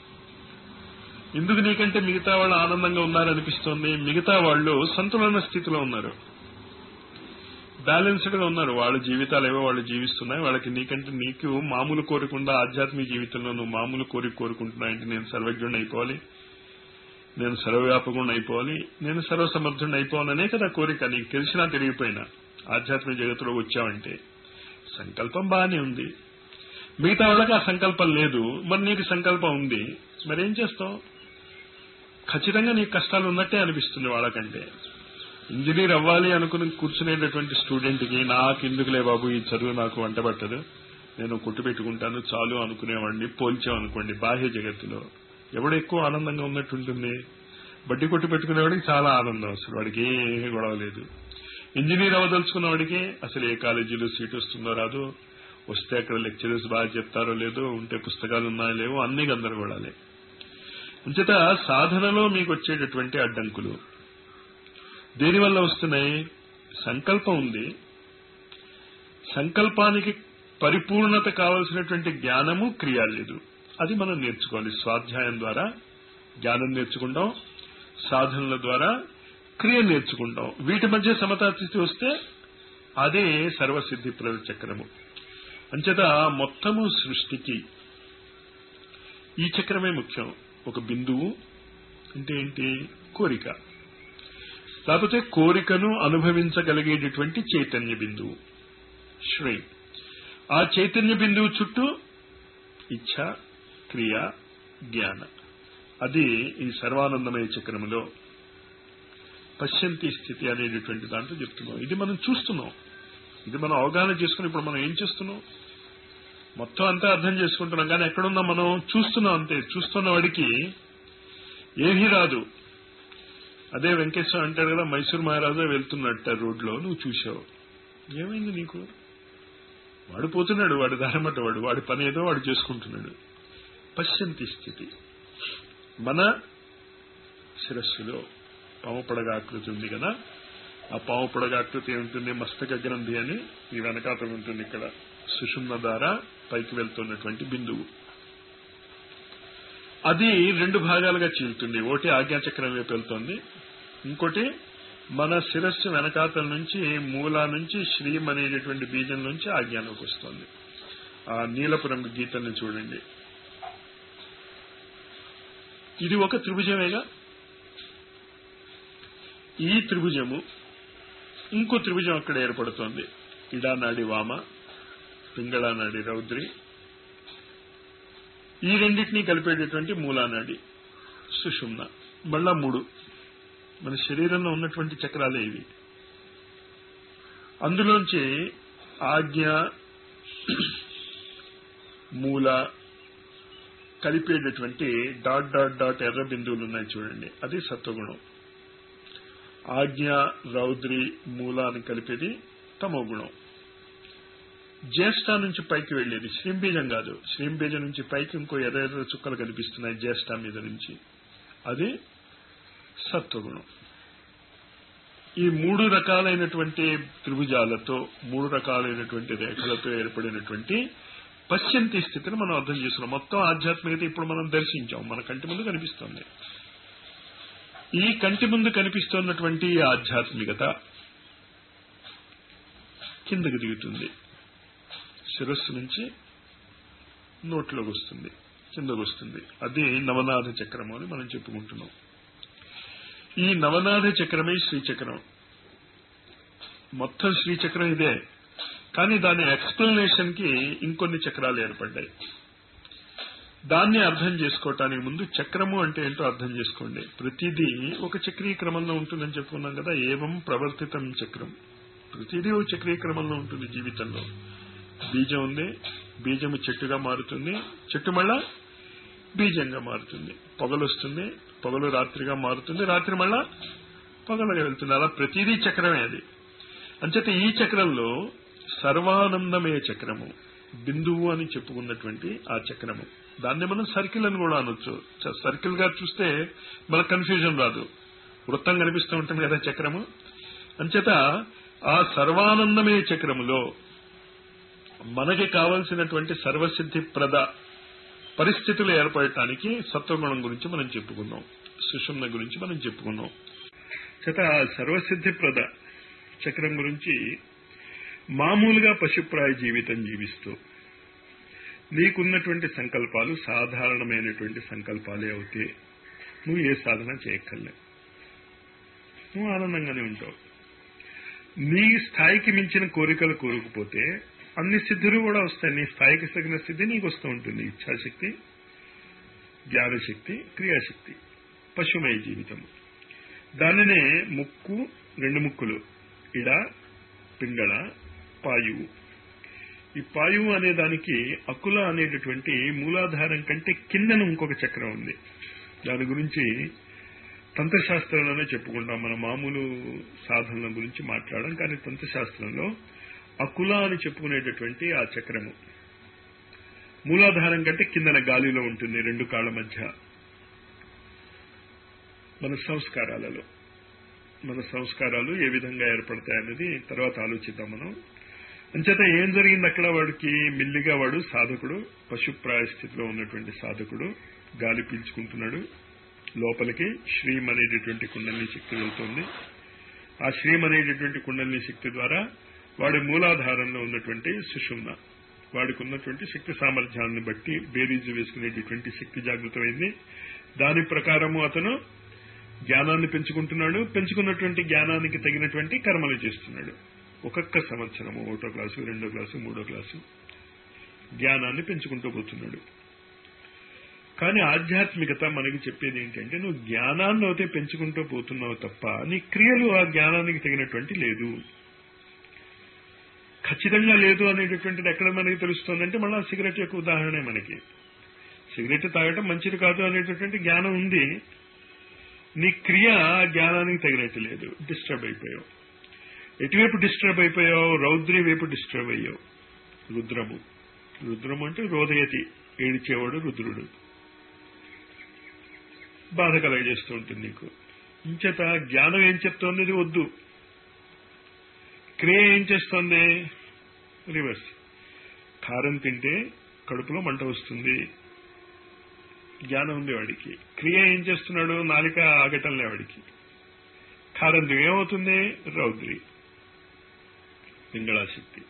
ఎందుకు నీకంటే మిగతా వాళ్ళు ఆనందంగా ఉన్నారనిపిస్తోంది మిగతా వాళ్ళు సంతులన స్థితిలో ఉన్నారు బ్యాలెన్స్డ్ గా ఉన్నారు వాళ్ళ జీవితాలు ఏవో వాళ్ళు జీవిస్తున్నాయి వాళ్ళకి నీకంటే నీకు మామూలు కోరికుండా ఆధ్యాత్మిక జీవితంలో నువ్వు మామూలు కోరిక కోరుకుంటున్నాయంటే నేను సర్వజ్ఞుడిని అయిపోవాలి నేను సర్వవ్యాపకుడిని అయిపోవాలి నేను సర్వసమర్థుడిని అయిపోవాలనే కదా కోరిక నీకు తెలిసినా తెలియపోయినా ఆధ్యాత్మిక జగత్తులో వచ్చావంటే సంకల్పం బాగానే ఉంది మిగతా వాళ్ళకి ఆ సంకల్పం లేదు మరి నీకు సంకల్పం ఉంది మరేం చేస్తావు ఖచ్చితంగా నీకు కష్టాలు ఉన్నట్టే అనిపిస్తుంది వాళ్ళకంటే ఇంజనీర్ అవ్వాలి అనుకుని కూర్చునేటటువంటి స్టూడెంట్కి నాకు ఎందుకులే బాబు ఈ చదువు నాకు వంట పట్టదు నేను కుట్టు పెట్టుకుంటాను చాలు అనుకునేవాడిని పోల్చామనుకోండి బాహ్య జగత్తులో ఎవడు ఎక్కువ ఆనందంగా ఉన్నట్టుంటుంది బడ్డీ కొట్టు పెట్టుకునేవాడికి చాలా ఆనందం అసలు వాడికి ఏ గొడవ లేదు ఇంజనీర్ అవ్వదలుచుకున్న వాడికి అసలు ఏ కాలేజీలో సీట్ వస్తుందో రాదు వస్తే అక్కడ లెక్చరర్స్ బాగా చెప్తారో లేదో ఉంటే పుస్తకాలు ఉన్నాయో లేవో అన్ని గందరగోళాలే అంచేత సాధనలో మీకు వచ్చేటటువంటి అడ్డంకులు దేనివల్ల వస్తున్నాయి సంకల్పం ఉంది సంకల్పానికి పరిపూర్ణత కావలసినటువంటి జ్ఞానము క్రియ లేదు అది మనం నేర్చుకోవాలి స్వాధ్యాయం ద్వారా జ్ఞానం నేర్చుకుంటాం సాధనల ద్వారా క్రియ నేర్చుకుంటాం వీటి మధ్య సమతా స్థితి వస్తే అదే సర్వసిద్ధి ప్రవ చక్రము అంచేత మొత్తము సృష్టికి ఈ చక్రమే ముఖ్యం ఒక బిందువు అంటే ఏంటి కోరిక లేకపోతే కోరికను అనుభవించగలిగేటటువంటి చైతన్య బిందువు శ్రీ ఆ చైతన్య బిందువు చుట్టూ ఇచ్ఛ క్రియ జ్ఞాన అది ఈ సర్వానందమయ చక్రములో పశ్యంతి స్థితి అనేటటువంటి దాంట్లో చెప్తున్నాం ఇది మనం చూస్తున్నాం ఇది మనం అవగాహన చేసుకుని ఇప్పుడు మనం ఏం చేస్తున్నాం మొత్తం అంతా అర్థం చేసుకుంటున్నాం కానీ ఎక్కడున్నా మనం చూస్తున్నాం అంతే చూస్తున్న వాడికి ఏమీ రాదు అదే వెంకటేశ్వర అంటాడు కదా మైసూర్ మహారాజా వెళ్తున్నట్ట రోడ్లో నువ్వు చూసావు ఏమైంది నీకు వాడు పోతున్నాడు వాడి దారమట వాడు వాడి పని ఏదో వాడు చేసుకుంటున్నాడు పశ్యంతి స్థితి మన శిరస్సులో పాము పడగాకృతి ఉంది కదా ఆ పాము పడగాకృతి ఏముంటుంది మస్తక గ్రంథి అని ఈ వెనకాతల ఉంటుంది ఇక్కడ సుషుమ్న ద్వారా పైకి వెళ్తున్నటువంటి బిందువు అది రెండు భాగాలుగా చీలుతుంది ఒకటి ఆజ్ఞాచక్రం వైపు వెళ్తుంది ఇంకోటి మన శిరస్సు వెనకాతల నుంచి మూల నుంచి శ్రీం అనేటటువంటి బీజం నుంచి ఆజ్ఞానంకి వస్తుంది ఆ నీలపు రంగు గీతల్ని చూడండి ఇది ఒక త్రిభుజమేగా ఈ త్రిభుజము ఇంకో త్రిభుజం అక్కడ ఏర్పడుతోంది ఇడానాడి వామ పింగళానాడి రౌద్రి ఈ రెండింటినీ కలిపేటటువంటి మూలానాడి సుషుమ్న మళ్ళా మూడు మన శరీరంలో ఉన్నటువంటి చక్రాలే ఇవి అందులోంచి ఆజ్ఞ మూల కలిపేటటువంటి డాట్ డాట్ డాట్ ఎర్ర బిందువులు ఉన్నాయి చూడండి అది సత్వగుణం ఆజ్ఞ రౌద్రి మూల అని కలిపేది తమో గుణం జ్యేష్ఠ నుంచి పైకి వెళ్లేది శ్రీంబీజం కాదు శ్రీంబీజం నుంచి పైకి ఇంకో ఎర్ర ఎర్ర చుక్కలు కనిపిస్తున్నాయి జ్యేష్ఠ మీద నుంచి అది సత్వగుణం ఈ మూడు రకాలైనటువంటి త్రిభుజాలతో మూడు రకాలైనటువంటి రేఖలతో ఏర్పడినటువంటి పశ్యంతి స్థితిని మనం అర్థం చేసుకున్నాం మొత్తం ఆధ్యాత్మికత ఇప్పుడు మనం దర్శించాం మన కంటి ముందు కనిపిస్తుంది ఈ కంటి ముందు కనిపిస్తున్నటువంటి ఆధ్యాత్మికత కిందకి దిగుతుంది శిరస్సు నుంచి నోట్లోకి వస్తుంది కిందకు వస్తుంది అది నవనాథ చక్రము అని మనం చెప్పుకుంటున్నాం ఈ నవనాథ చక్రమే శ్రీచక్రం మొత్తం శ్రీచక్రం ఇదే కానీ దాని ఎక్స్ప్లెనేషన్ కి ఇంకొన్ని చక్రాలు ఏర్పడ్డాయి దాన్ని అర్థం చేసుకోవటానికి ముందు చక్రము అంటే ఏంటో అర్థం చేసుకోండి ప్రతిదీ ఒక చక్రీయ క్రమంలో ఉంటుందని చెప్పుకున్నాం కదా ఏవం ప్రవర్తితం చక్రం ప్రతిదీ ఒక చక్రీయ క్రమంలో ఉంటుంది జీవితంలో బీజం ఉంది బీజము చెట్టుగా మారుతుంది చెట్టు మళ్ళా బీజంగా మారుతుంది పొగలు వస్తుంది పొగలు రాత్రిగా మారుతుంది రాత్రి మళ్ళా పొగలుగా వెళ్తుంది అలా ప్రతిదీ చక్రమే అది అంచేత ఈ చక్రంలో సర్వానందమయ చక్రము బిందువు అని చెప్పుకున్నటువంటి ఆ చక్రము దాన్ని మనం సర్కిల్ అని కూడా అనొచ్చు సర్కిల్ గా చూస్తే మనకు కన్ఫ్యూజన్ రాదు వృత్తం కనిపిస్తూ ఉంటుంది కదా చక్రము అంచేత ఆ సర్వానందమయ చక్రములో మనకి కావలసినటువంటి సర్వసిద్ధి ప్రద పరిస్థితులు ఏర్పడటానికి సత్వగుణం గురించి మనం చెప్పుకున్నాం సుషుమ్న గురించి మనం చెప్పుకున్నాం చేత సర్వసిద్ధి ప్రద చక్రం గురించి మామూలుగా పశుప్రాయ జీవితం జీవిస్తూ నీకున్నటువంటి సంకల్పాలు సాధారణమైనటువంటి సంకల్పాలే అవుతే నువ్వు ఏ సాధన చేయక్కర్లే నువ్వు ఆనందంగానే ఉంటావు నీ స్థాయికి మించిన కోరికలు కోరుకుపోతే అన్ని సిద్ధులు కూడా వస్తాయి నీ స్థాయికి తగిన స్థితి నీకు వస్తూ ఉంటుంది ఇచ్ఛాశక్తి జ్ఞానశక్తి క్రియాశక్తి పశుమయ జీవితం దానినే ముక్కు రెండు ముక్కులు ఇడ పింగళ పాయువు ఈ పాయువు అనే దానికి అకుల అనేటటువంటి మూలాధారం కంటే కిందన ఇంకొక చక్రం ఉంది దాని గురించి తంత్రశాస్త్రంలోనే చెప్పుకుంటాం మన మామూలు సాధనల గురించి మాట్లాడడం కానీ తంత్రశాస్త్రంలో అకుల అని చెప్పుకునేటటువంటి ఆ చక్రము మూలాధారం కంటే కిందన గాలిలో ఉంటుంది రెండు కాళ్ళ మధ్య మన సంస్కారాలలో మన సంస్కారాలు ఏ విధంగా ఏర్పడతాయన్నది తర్వాత ఆలోచిద్దాం మనం అంచేత ఏం జరిగింది అక్కడ వాడికి మిల్లిగా వాడు సాధకుడు పశుప్రాయ స్థితిలో ఉన్నటువంటి సాధకుడు గాలి పీల్చుకుంటున్నాడు లోపలికి శ్రీం అనేటటువంటి కుండలిని శక్తి వెళ్తుంది ఆ శ్రీం అనేటటువంటి కుండలిని శక్తి ద్వారా వాడి మూలాధారంలో ఉన్నటువంటి సుషుమ్న వాడికి ఉన్నటువంటి శక్తి సామర్థ్యాన్ని బట్టి బేరీజు వేసుకునేటటువంటి శక్తి జాగృతమైంది దాని ప్రకారము అతను జ్ఞానాన్ని పెంచుకుంటున్నాడు పెంచుకున్నటువంటి జ్ఞానానికి తగినటువంటి కర్మలు చేస్తున్నాడు ఒక్కొక్క సంవత్సరము ఒకటో క్లాసు రెండో క్లాసు మూడో క్లాసు జ్ఞానాన్ని పెంచుకుంటూ పోతున్నాడు కానీ ఆధ్యాత్మికత మనకి చెప్పేది ఏంటంటే నువ్వు జ్ఞానాన్ని అయితే పెంచుకుంటూ పోతున్నావు తప్ప నీ క్రియలు ఆ జ్ఞానానికి తగినటువంటి లేదు ఖచ్చితంగా లేదు అనేటటువంటిది ఎక్కడ మనకి తెలుస్తుందంటే మళ్ళీ సిగరెట్ యొక్క ఉదాహరణే మనకి సిగరెట్ తాగటం మంచిది కాదు అనేటటువంటి జ్ఞానం ఉంది నీ క్రియ జ్ఞానానికి తగినట్టు లేదు డిస్టర్బ్ అయిపోయావు ఎటువైపు డిస్టర్బ్ అయిపోయావు రౌద్రి వైపు డిస్టర్బ్ అయ్యావు రుద్రము రుద్రము అంటే రోదయతి ఏడిచేవాడు రుద్రుడు బాధ కలగజేస్తూ ఉంటుంది నీకు ఇంచేత జ్ఞానం ఏం చెప్తోంది ఇది వద్దు క్రియ ఏం చేస్తోంది రివర్స్ కారం తింటే కడుపులో మంట వస్తుంది జ్ఞానం ఉంది వాడికి క్రియ ఏం చేస్తున్నాడు నాలిక ఆగటంలే వాడికి కారం ఏమవుతుంది రౌద్రి పింగళాశక్తి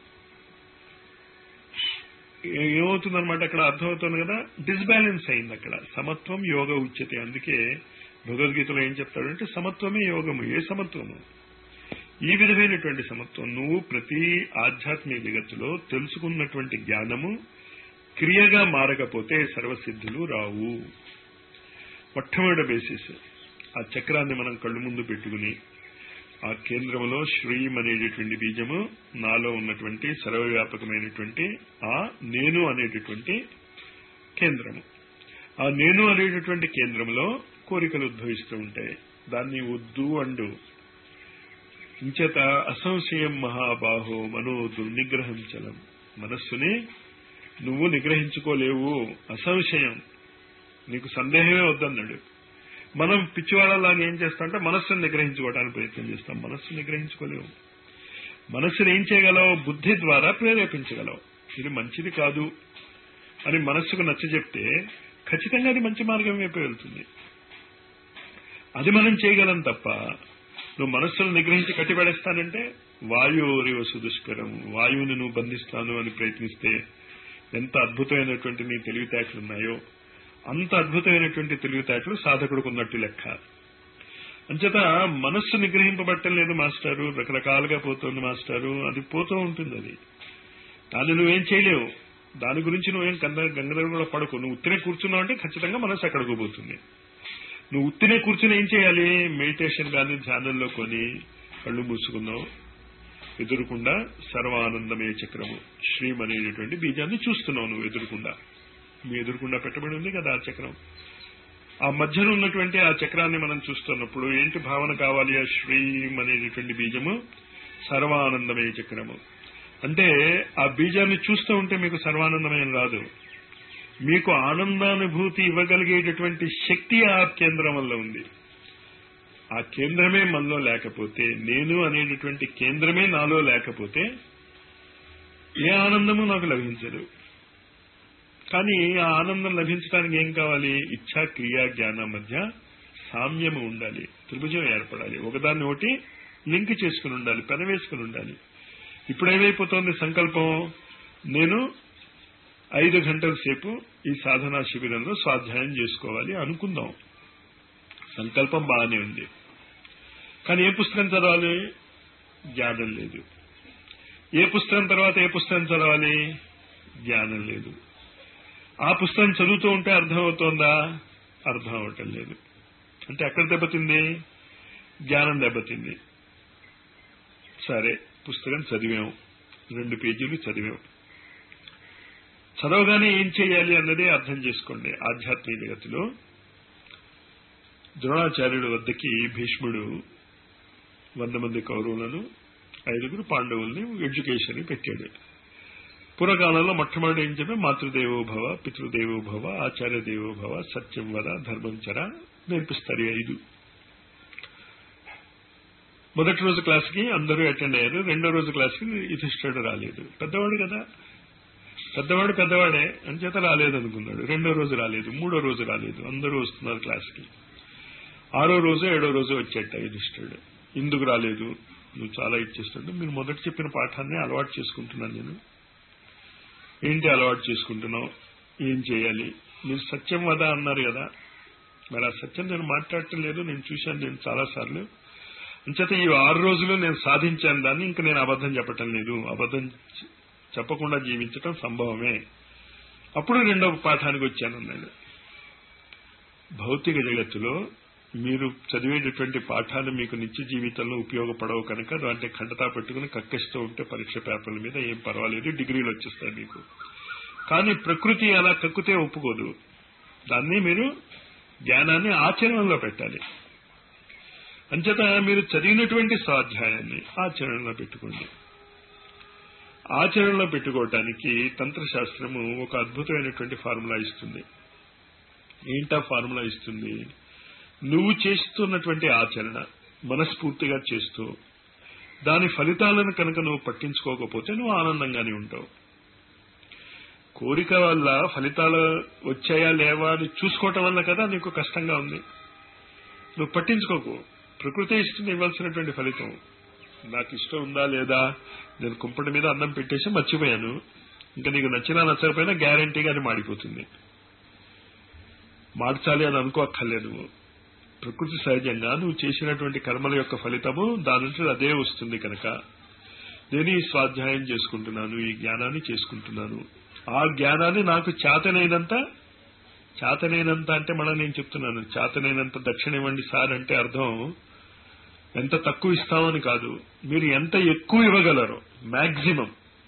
ఏమవుతుందన్నమాట అక్కడ అర్థమవుతుంది కదా డిస్బ్యాలెన్స్ అయింది అక్కడ సమత్వం యోగ ఉచ్యతే అందుకే భగవద్గీతలో ఏం చెప్తాడంటే సమత్వమే యోగము ఏ సమత్వము ఈ విధమైనటువంటి సమత్వం నువ్వు ప్రతి ఆధ్యాత్మిక జగత్తులో తెలుసుకున్నటువంటి జ్ఞానము క్రియగా మారకపోతే సర్వసిద్ధులు రావు మొట్టమొదటి బేసిస్ ఆ చక్రాన్ని మనం కళ్ళు ముందు పెట్టుకుని ఆ కేంద్రంలో శ్రీం అనేటటువంటి బీజము నాలో ఉన్నటువంటి సర్వవ్యాపకమైనటువంటి ఆ నేను అనేటటువంటి కేంద్రము ఆ నేను అనేటటువంటి కేంద్రంలో కోరికలు ఉద్భవిస్తూ ఉంటాయి దాన్ని వద్దు అండు ఇంచేత అసంశయం మహాబాహో మనో దుర్నిగ్రహం చలం మనస్సుని నువ్వు నిగ్రహించుకోలేవు అసంశయం నీకు సందేహమే వద్దన్నాడు మనం పిచ్చివాళ్ళలాగా ఏం చేస్తామంటే మనస్సును నిగ్రహించుకోవడానికి ప్రయత్నం చేస్తాం మనస్సు నిగ్రహించుకోలేవు మనస్సును ఏం చేయగలవు బుద్ధి ద్వారా ప్రేరేపించగలవు ఇది మంచిది కాదు అని మనస్సుకు నచ్చ చెప్తే ఖచ్చితంగా అది మంచి మార్గం వైపు వెళ్తుంది అది మనం చేయగలం తప్ప నువ్వు మనస్సును నిగ్రహించి కట్టిపడేస్తానంటే వాయువురి వసు దుష్కరం వాయువుని నువ్వు బంధిస్తాను అని ప్రయత్నిస్తే ఎంత అద్భుతమైనటువంటి నీ తెలివితేటలు ఉన్నాయో అంత అద్భుతమైనటువంటి తెలివితేటలు సాధకుడికి ఉన్నట్టు లెక్క అంచేత మనస్సు నిగ్రహింపబట్టం లేదు మాస్టారు రకరకాలుగా పోతుంది మాస్టారు అది పోతూ ఉంటుంది అది దాన్ని నువ్వేం చేయలేవు దాని గురించి నువ్వేం గంగ గంగధర కూడా పడకు నువ్వు ఉత్తినే కూర్చున్నావు అంటే ఖచ్చితంగా మనసు ఎక్కడికి పోతుంది నువ్వు ఉత్తినే కూర్చుని ఏం చేయాలి మెడిటేషన్ కానీ ధ్యానంలో కొని కళ్ళు మూసుకున్నావు ఎదురుకుండా సర్వానందమయ చక్రము శ్రీం అనేటటువంటి బీజాన్ని చూస్తున్నావు నువ్వు ఎదురుకుండా మీ ఎదురుకుండా పెట్టబడి ఉంది కదా ఆ చక్రం ఆ మధ్యన ఉన్నటువంటి ఆ చక్రాన్ని మనం చూస్తున్నప్పుడు ఏంటి భావన కావాలి ఆ శ్రీం అనేటటువంటి బీజము సర్వానందమయ చక్రము అంటే ఆ బీజాన్ని చూస్తూ ఉంటే మీకు సర్వానందమయం రాదు మీకు ఆనందానుభూతి ఇవ్వగలిగేటటువంటి శక్తి ఆ కేంద్రం వల్ల ఉంది ఆ కేంద్రమే మనలో లేకపోతే నేను అనేటటువంటి కేంద్రమే నాలో లేకపోతే ఏ ఆనందము నాకు లభించదు కానీ ఆ ఆనందం లభించడానికి ఏం కావాలి ఇచ్ఛా క్రియా జ్ఞానం మధ్య సామ్యము ఉండాలి త్రిభుజం ఏర్పడాలి ఒకదాన్ని ఒకటి లింక్ చేసుకుని ఉండాలి పెనవేసుకుని ఉండాలి ఇప్పుడు ఏమైపోతోంది సంకల్పం నేను ఐదు గంటల సేపు ఈ సాధనా శిబిరంలో స్వాధ్యాయం చేసుకోవాలి అనుకుందాం సంకల్పం బాగానే ఉంది కానీ ఏ పుస్తకం చదవాలి జ్ఞానం లేదు ఏ పుస్తకం తర్వాత ఏ పుస్తకం చదవాలి జ్ఞానం లేదు ఆ పుస్తకం చదువుతూ ఉంటే అర్థమవుతోందా అర్థం అవటం లేదు అంటే ఎక్కడ దెబ్బతింది జ్ఞానం దెబ్బతింది సరే పుస్తకం చదివాం రెండు పేజీలు చదివాం చదవగానే ఏం చేయాలి అన్నది అర్థం చేసుకోండి ఆధ్యాత్మిక జగత్తులో ద్రోణాచార్యుడు వద్దకి భీష్ముడు వంద మంది కౌరవులను ఐదుగురు పాండవుల్ని ఎడ్యుకేషన్ పెట్టాడు పూర్వకాలంలో మొట్టమొదటి ఏం చెప్పి మాతృదేవో భవ పితృదేవో భవ ఆచార్య దేవో భవ సత్యం వద ధర్మం చర నేర్పిస్తారు ఈ ఐదు మొదటి రోజు క్లాస్కి అందరూ అటెండ్ అయ్యారు రెండో రోజు క్లాస్కి యుధిష్ఠుడు రాలేదు పెద్దవాడు కదా పెద్దవాడు పెద్దవాడే అంచేత రాలేదు అనుకున్నాడు రెండో రోజు రాలేదు మూడో రోజు రాలేదు అందరూ వస్తున్నారు క్లాస్కి ఆరో రోజు ఏడో రోజు వచ్చేట యుధిష్ఠుడు ఎందుకు రాలేదు నువ్వు చాలా ఇచ్చేస్తాడు మీరు మొదట చెప్పిన పాఠాన్ని అలవాటు చేసుకుంటున్నాను నేను ఏంటి అలవాటు చేసుకుంటున్నావు ఏం చేయాలి మీరు సత్యం వద అన్నారు కదా మరి ఆ సత్యం నేను మాట్లాడటం లేదు నేను చూశాను నేను చాలా సార్లు అంచేత ఈ ఆరు రోజులు నేను సాధించాను దాన్ని ఇంకా నేను అబద్ధం చెప్పటం లేదు అబద్ధం చెప్పకుండా జీవించటం సంభవమే అప్పుడు రెండవ పాఠానికి వచ్చాను నేను భౌతిక జగత్తులో మీరు చదివేటటువంటి పాఠాలు మీకు నిత్య జీవితంలో ఉపయోగపడవు కనుక దాంట్లో ఖండతా పెట్టుకుని కక్కిస్తూ ఉంటే పరీక్ష పేపర్ల మీద ఏం పర్వాలేదు డిగ్రీలు వచ్చేస్తాయి మీకు కానీ ప్రకృతి అలా కక్కితే ఒప్పుకోదు దాన్ని మీరు జ్ఞానాన్ని ఆచరణలో పెట్టాలి అంచేత మీరు చదివినటువంటి స్వాధ్యాయాన్ని ఆచరణలో పెట్టుకోండి ఆచరణలో పెట్టుకోవటానికి తంత్రశాస్త్రము ఒక అద్భుతమైనటువంటి ఫార్ములా ఇస్తుంది ఏంటా ఫార్ములా ఇస్తుంది నువ్వు చేస్తున్నటువంటి ఆచరణ మనస్ఫూర్తిగా చేస్తూ దాని ఫలితాలను కనుక నువ్వు పట్టించుకోకపోతే నువ్వు ఆనందంగానే ఉంటావు కోరిక వల్ల ఫలితాలు వచ్చాయా లేవా అని చూసుకోవటం వల్ల కదా నీకు కష్టంగా ఉంది నువ్వు పట్టించుకోకు ప్రకృతి ఇస్తుంది ఇవ్వాల్సినటువంటి ఫలితం నాకు ఇష్టం ఉందా లేదా నేను కుంపటి మీద అన్నం పెట్టేసి మర్చిపోయాను ఇంకా నీకు నచ్చినా నచ్చకపోయినా గ్యారంటీగా అది మాడిపోతుంది మార్చాలి అని అనుకోక్కర్లేదు నువ్వు ప్రకృతి సహజంగా నువ్వు చేసినటువంటి కర్మల యొక్క ఫలితము దాని నుంచి అదే వస్తుంది కనుక నేను ఈ స్వాధ్యాయం చేసుకుంటున్నాను ఈ జ్ఞానాన్ని చేసుకుంటున్నాను ఆ జ్ఞానాన్ని నాకు చేతనైనంత చేతనైనంత అంటే మనం నేను చెప్తున్నాను చేతనైనంత దక్షిణ ఇవ్వండి సార్ అంటే అర్థం ఎంత తక్కువ ఇస్తామని కాదు మీరు ఎంత ఎక్కువ ఇవ్వగలరు మాక్సిమం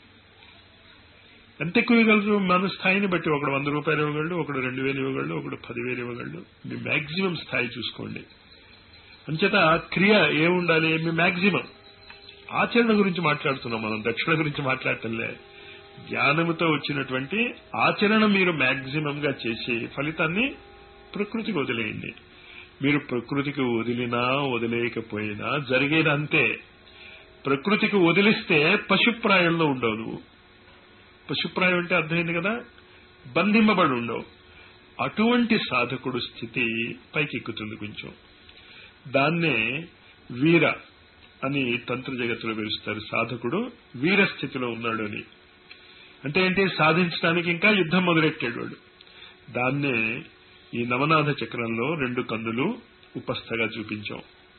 ఎంత ఎక్కువ ఇవ్వగలరు మన స్థాయిని బట్టి ఒకడు వంద రూపాయలు ఇవ్వగలడు ఒకడు రెండు వేలు ఇవ్వగలడు ఒకడు పదివేలు ఇవ్వగలడు మీ మాక్సిమం స్థాయి చూసుకోండి అంచేత క్రియ ఏముండాలి మీ మాక్సిమం ఆచరణ గురించి మాట్లాడుతున్నాం మనం దక్షిణ గురించి మాట్లాడటంలే జ్ఞానముతో వచ్చినటువంటి ఆచరణ మీరు మాక్సిమం గా చేసి ఫలితాన్ని ప్రకృతికి వదిలేయండి మీరు ప్రకృతికి వదిలినా వదిలేయకపోయినా జరిగేది అంతే ప్రకృతికి వదిలిస్తే పశుప్రాయంలో ఉండవు నువ్వు పశుప్రాయం అంటే అర్థమైంది కదా బంధింపబడి ఉండవు అటువంటి సాధకుడు స్థితి పైకెక్కుతుంది కొంచెం దాన్నే వీర అని తంత్ర జగత్తులో పిలుస్తారు సాధకుడు వీర స్థితిలో ఉన్నాడు అని అంటే ఏంటి సాధించడానికి ఇంకా యుద్ధం మొదలెట్టాడు వాడు దాన్నే ఈ నవనాథ చక్రంలో రెండు కందులు ఉపస్థగా చూపించాం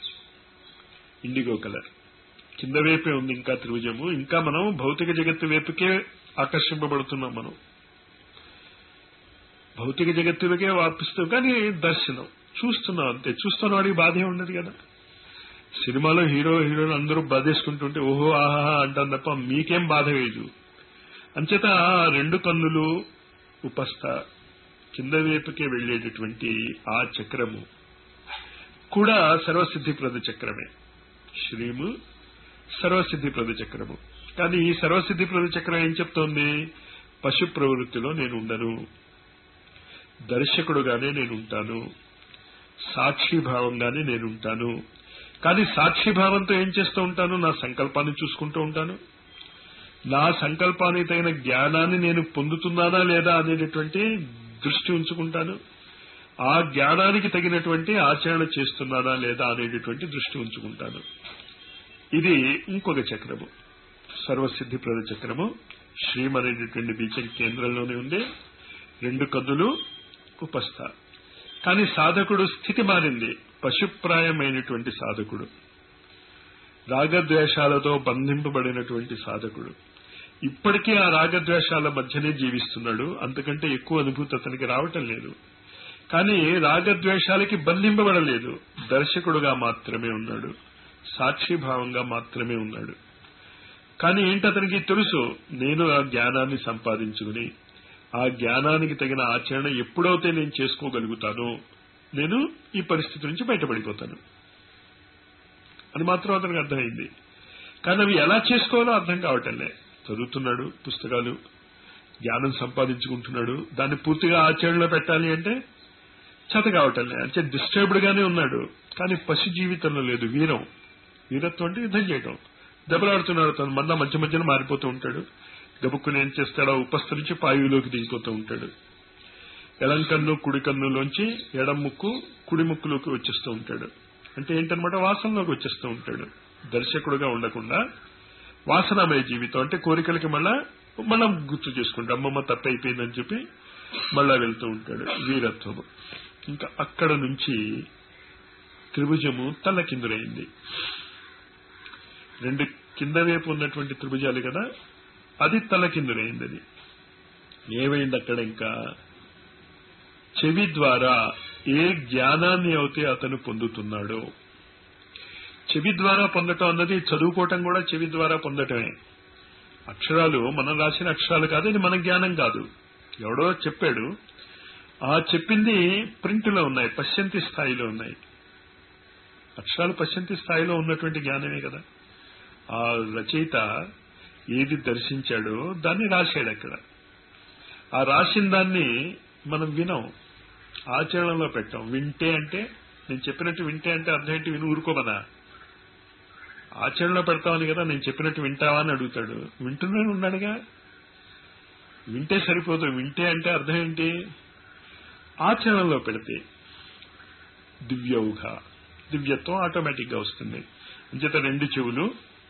ఇండిగో కలర్ కింద వైపే ఉంది ఇంకా త్రిభుజము ఇంకా మనం భౌతిక జగత్తు వైపుకే ఆకర్షింపబడుతున్నాం మనం భౌతిక జగత్తులకే వాపిస్తాం కానీ దర్శనం చూస్తున్నాం అంతే చూస్తున్న వాడికి బాధే ఉండదు కదా సినిమాలో హీరో హీరోలు అందరూ బాధేసుకుంటుంటే ఓహో ఆహా అంటాం తప్ప మీకేం బాధ వేయదు అంచేత రెండు కన్నులు ఉపస్థ కింద వైపుకే వెళ్లేటటువంటి ఆ చక్రము కూడా సర్వసిద్ధిప్రద చక్రమే శ్రీము సర్వసిద్ధిప్రద చక్రము కానీ ఈ సర్వసిద్ధిప్రద చక్రం ఏం చెప్తోంది పశు ప్రవృత్తిలో నేను ఉండను దర్శకుడుగానే నేను ఉంటాను సాక్షిభావంగానే నేను ఉంటాను కానీ సాక్షిభావంతో ఏం చేస్తూ ఉంటాను నా సంకల్పాన్ని చూసుకుంటూ ఉంటాను నా సంకల్పానికి తగిన జ్ఞానాన్ని నేను పొందుతున్నానా లేదా అనేటటువంటి దృష్టి ఉంచుకుంటాను ఆ జ్ఞానానికి తగినటువంటి ఆచరణ చేస్తున్నానా లేదా అనేటటువంటి దృష్టి ఉంచుకుంటాను ఇది ఇంకొక చక్రము సర్వసిద్ధి ప్రద చక్రము శ్రీం అనేటటువంటి బీజం కేంద్రంలోనే ఉంది రెండు కద్దులు ఉపస్థ కానీ సాధకుడు స్థితి మారింది పశుప్రాయమైనటువంటి సాధకుడు రాగద్వేషాలతో బంధింపబడినటువంటి సాధకుడు ఇప్పటికీ ఆ రాగద్వేషాల మధ్యనే జీవిస్తున్నాడు అంతకంటే ఎక్కువ అనుభూతి అతనికి రావటం లేదు కానీ రాగద్వేషాలకి బంధింపబడలేదు దర్శకుడుగా మాత్రమే ఉన్నాడు సాక్షిభావంగా మాత్రమే ఉన్నాడు కానీ ఏంటి అతనికి తెలుసు నేను ఆ జ్ఞానాన్ని సంపాదించుకుని ఆ జ్ఞానానికి తగిన ఆచరణ ఎప్పుడైతే నేను చేసుకోగలుగుతానో నేను ఈ పరిస్థితి నుంచి బయటపడిపోతాను అది మాత్రం అతనికి అర్థమైంది కానీ అవి ఎలా చేసుకోవాలో అర్థం కావటంలే చదువుతున్నాడు పుస్తకాలు జ్ఞానం సంపాదించుకుంటున్నాడు దాన్ని పూర్తిగా ఆచరణలో పెట్టాలి అంటే చేత కావటంలే అంటే డిస్టర్బ్డ్ గానే ఉన్నాడు కానీ పశు జీవితంలో లేదు వీరం వీరత్వం అంటే యుద్ధం చేయడం దెబ్బలాడుతున్నాడు తను మళ్ళా మధ్య మధ్యన మారిపోతూ ఉంటాడు గబుక్కుని ఏం చేస్తాడో ఉపస్థ నుంచి పాయువులోకి దిగిపోతూ ఉంటాడు ఎడం కన్ను కుడి కన్నులోంచి ఎడం ముక్కు కుడి ముక్కులోకి వచ్చేస్తూ ఉంటాడు అంటే ఏంటనమాట వాసనలోకి వచ్చేస్తూ ఉంటాడు దర్శకుడుగా ఉండకుండా వాసనామయ జీవితం అంటే కోరికలకి మళ్ళా మనం గుర్తు చేసుకుంటాం అమ్మమ్మ తప్పు అయిపోయిందని చెప్పి మళ్ళా వెళ్తూ ఉంటాడు వీరత్వము ఇంకా అక్కడ నుంచి త్రిభుజము తల కిందురైంది రెండు కింద వైపు ఉన్నటువంటి త్రిభుజాలు కదా అది తల కిందురైంది అది ఏమైంది అక్కడ ఇంకా చెవి ద్వారా ఏ జ్ఞానాన్ని అయితే అతను పొందుతున్నాడో చెవి ద్వారా పొందటం అన్నది చదువుకోవటం కూడా చెవి ద్వారా పొందటమే అక్షరాలు మనం రాసిన అక్షరాలు కాదు ఇది మన జ్ఞానం కాదు ఎవడో చెప్పాడు ఆ చెప్పింది ప్రింట్లో ఉన్నాయి పశ్చంతి స్థాయిలో ఉన్నాయి అక్షరాలు పశ్చంతి స్థాయిలో ఉన్నటువంటి జ్ఞానమే కదా ఆ రచయిత ఏది దర్శించాడో దాన్ని రాశాడు అక్కడ ఆ రాసిన దాన్ని మనం వినం ఆచరణలో పెట్టాం వింటే అంటే నేను చెప్పినట్టు వింటే అంటే అర్థం ఏంటి విని ఊరుకోమనా ఆచరణలో పెడతామని కదా నేను చెప్పినట్టు వింటావా అని అడుగుతాడు వింటున్నాను ఉన్నాడుగా వింటే సరిపోదు వింటే అంటే అర్థం ఏంటి ఆచరణలో పెడితే దివ్యౌఘ దివ్యత్వం ఆటోమేటిక్ గా వస్తుంది అంచేత రెండు చెవులు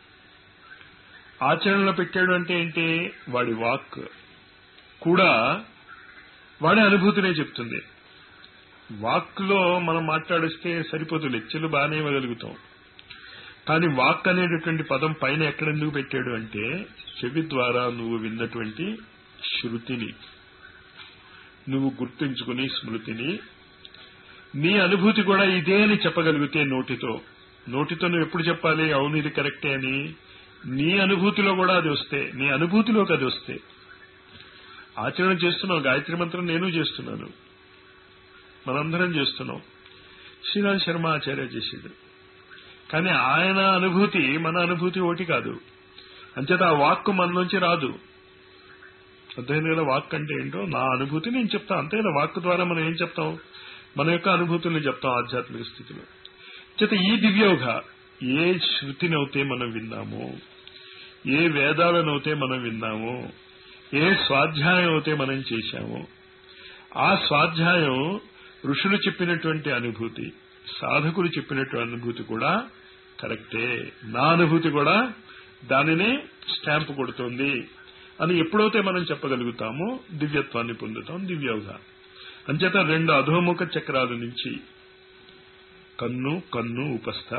ఆచరణలో పెట్టాడు అంటే ఏంటి వాడి వాక్ కూడా వాడి అనుభూతినే చెప్తుంది వాక్ లో మనం మాట్లాడిస్తే సరిపోదు లెక్చర్లు బాగానే ఇవ్వగలుగుతాం కానీ వాక్ అనేటటువంటి పదం పైన ఎక్కడెందుకు పెట్టాడు అంటే చెవి ద్వారా నువ్వు విన్నటువంటి శృతిని నువ్వు గుర్తుంచుకుని స్మృతిని నీ అనుభూతి కూడా ఇదే అని చెప్పగలిగితే నోటితో నోటితో నువ్వు ఎప్పుడు చెప్పాలి అవును ఇది కరెక్టే అని నీ అనుభూతిలో కూడా అది వస్తే నీ అనుభూతిలోకి అది వస్తే ఆచరణ చేస్తున్నావు గాయత్రి మంత్రం నేను చేస్తున్నాను మనందరం చేస్తున్నాం శ్రీరామ్ శర్మ ఆచార్య చేసాడు కానీ ఆయన అనుభూతి మన అనుభూతి ఒకటి కాదు అంచేత ఆ వాక్కు మనలోంచి రాదు అర్థమైంది కదా వాక్ అంటే ఏంటో నా అనుభూతి నేను చెప్తాను అంతే కదా వాక్ ద్వారా మనం ఏం చెప్తాం మన యొక్క అనుభూతుల్ని చెప్తాం ఆధ్యాత్మిక స్థితిలో చేత ఈ దివ్యోగ ఏ శృతినవుతే మనం విన్నామో ఏ వేదాలనవుతే మనం విన్నామో ఏ స్వాధ్యాయం అయితే మనం చేశామో ఆ స్వాధ్యాయం ఋషులు చెప్పినటువంటి అనుభూతి సాధకులు చెప్పినటువంటి అనుభూతి కూడా కరెక్టే నా అనుభూతి కూడా దానినే స్టాంప్ కొడుతోంది అని ఎప్పుడైతే మనం చెప్పగలుగుతామో దివ్యత్వాన్ని పొందుతాం దివ్యోగ అంచేత రెండు అధోముఖ చక్రాల నుంచి కన్ను కన్ను ఉపస్థ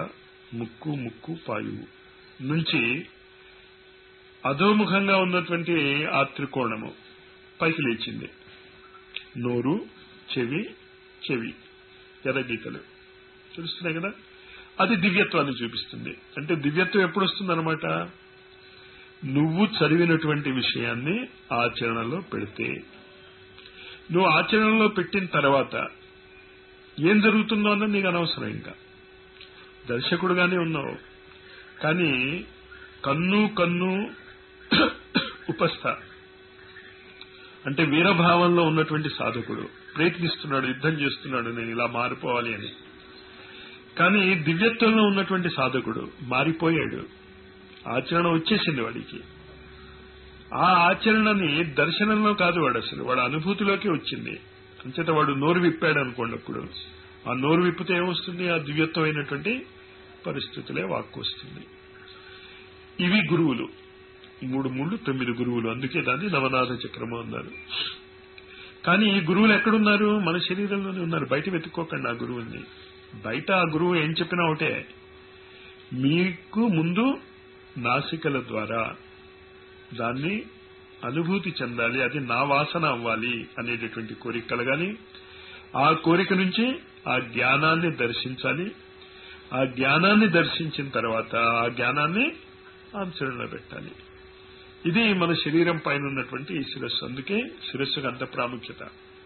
ముక్కు ముక్కు పాయువు నుంచి అధోముఖంగా ఉన్నటువంటి ఆ త్రికోణము పైకి లేచింది నోరు చెవి చెవి ఎర్రగీతలు తెలుస్తున్నాయి కదా అది దివ్యత్వాన్ని చూపిస్తుంది అంటే దివ్యత్వం ఎప్పుడు వస్తుందన్నమాట నువ్వు చదివినటువంటి విషయాన్ని ఆచరణలో పెడితే నువ్వు ఆచరణలో పెట్టిన తర్వాత ఏం జరుగుతుందో అన్నది నీకు అనవసరం ఇంకా దర్శకుడుగానే ఉన్నావు కానీ కన్ను కన్ను ఉపస్థ అంటే వీరభావంలో ఉన్నటువంటి సాధకుడు ప్రయత్నిస్తున్నాడు యుద్ధం చేస్తున్నాడు నేను ఇలా మారిపోవాలి అని కానీ దివ్యత్వంలో ఉన్నటువంటి సాధకుడు మారిపోయాడు ఆచరణ వచ్చేసింది వాడికి ఆ ఆచరణని దర్శనంలో కాదు వాడు అసలు వాడు అనుభూతిలోకి వచ్చింది అంచేత వాడు నోరు విప్పాడు అనుకోండి అప్పుడు ఆ నోరు విప్పితే ఏమొస్తుంది ఆ దివ్యత్వమైనటువంటి పరిస్థితులే వాక్కు వస్తుంది ఇవి గురువులు మూడు మూడు తొమ్మిది గురువులు అందుకే దాన్ని నవనాథ చక్రము అన్నారు కానీ ఈ గురువులు ఎక్కడున్నారు మన శరీరంలోనే ఉన్నారు బయట వెతుక్కోకండి ఆ గురువుల్ని బయట ఆ గురువు ఏం చెప్పినా ఒకటే మీకు ముందు నాసికల ద్వారా దాన్ని అనుభూతి చెందాలి అది నా వాసన అవ్వాలి అనేటటువంటి కోరిక కలగాలి ఆ కోరిక నుంచి ఆ జ్ఞానాన్ని దర్శించాలి ఆ జ్ఞానాన్ని దర్శించిన తర్వాత ఆ జ్ఞానాన్ని ఆచరణలో పెట్టాలి ఇది మన శరీరం పైన ఉన్నటువంటి ఈ శిరస్సు అందుకే శిరస్సుకు అంత ప్రాముఖ్యత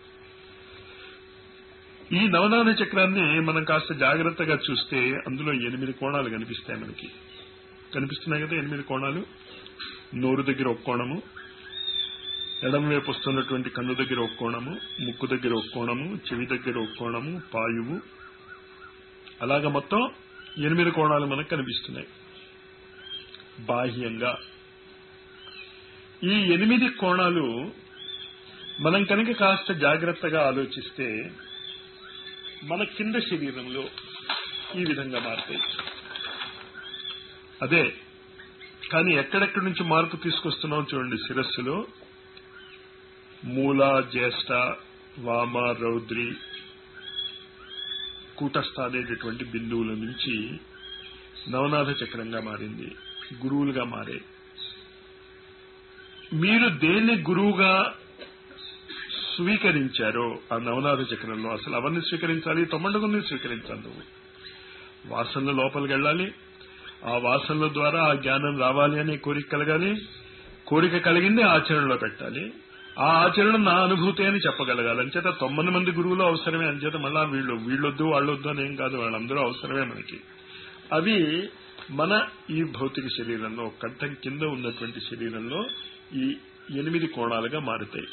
ఈ నవనాథ చక్రాన్ని మనం కాస్త జాగ్రత్తగా చూస్తే అందులో ఎనిమిది కోణాలు కనిపిస్తాయి మనకి కనిపిస్తున్నాయి కదా ఎనిమిది కోణాలు నోరు దగ్గర ఒక కోణము ఎడం వైపు వస్తున్నటువంటి కన్ను దగ్గర ఒక కోణము ముక్కు దగ్గర ఒక కోణము చెవి దగ్గర ఒక కోణము పాయువు అలాగ మొత్తం ఎనిమిది కోణాలు మనకు కనిపిస్తున్నాయి బాహ్యంగా ఈ ఎనిమిది కోణాలు మనం కనుక కాస్త జాగ్రత్తగా ఆలోచిస్తే మన కింద శరీరంలో ఈ విధంగా మారుతాయి అదే కానీ ఎక్కడెక్కడి నుంచి మార్పు తీసుకొస్తున్నాం చూడండి శిరస్సులో మూల జ్యేష్ఠ వామ రౌద్రి కూటస్థ అనేటటువంటి బిందువుల నుంచి నవనాథ చక్రంగా మారింది గురువులుగా మారే మీరు దేన్ని గురువుగా స్వీకరించారో ఆ నవనాథ చక్రంలో అసలు అవన్నీ స్వీకరించాలి తొమ్మండుగుని స్వీకరించాలి నువ్వు వాసనల లోపలికి వెళ్ళాలి ఆ వాసనల ద్వారా ఆ జ్ఞానం రావాలి అనే కోరిక కలగాలి కోరిక కలిగింది ఆచరణలో పెట్టాలి ఆ ఆచరణ నా అనుభూతి అని చెప్పగలగాలి అంచేత తొమ్మిది మంది గురువులు అవసరమే అంచేత మళ్ళా వీళ్ళు వీళ్ళొద్దు వాళ్ళొద్దు అని ఏం కాదు వాళ్ళందరూ అవసరమే మనకి అవి మన ఈ భౌతిక శరీరంలో కంఠం కింద ఉన్నటువంటి శరీరంలో ఈ ఎనిమిది కోణాలుగా మారుతాయి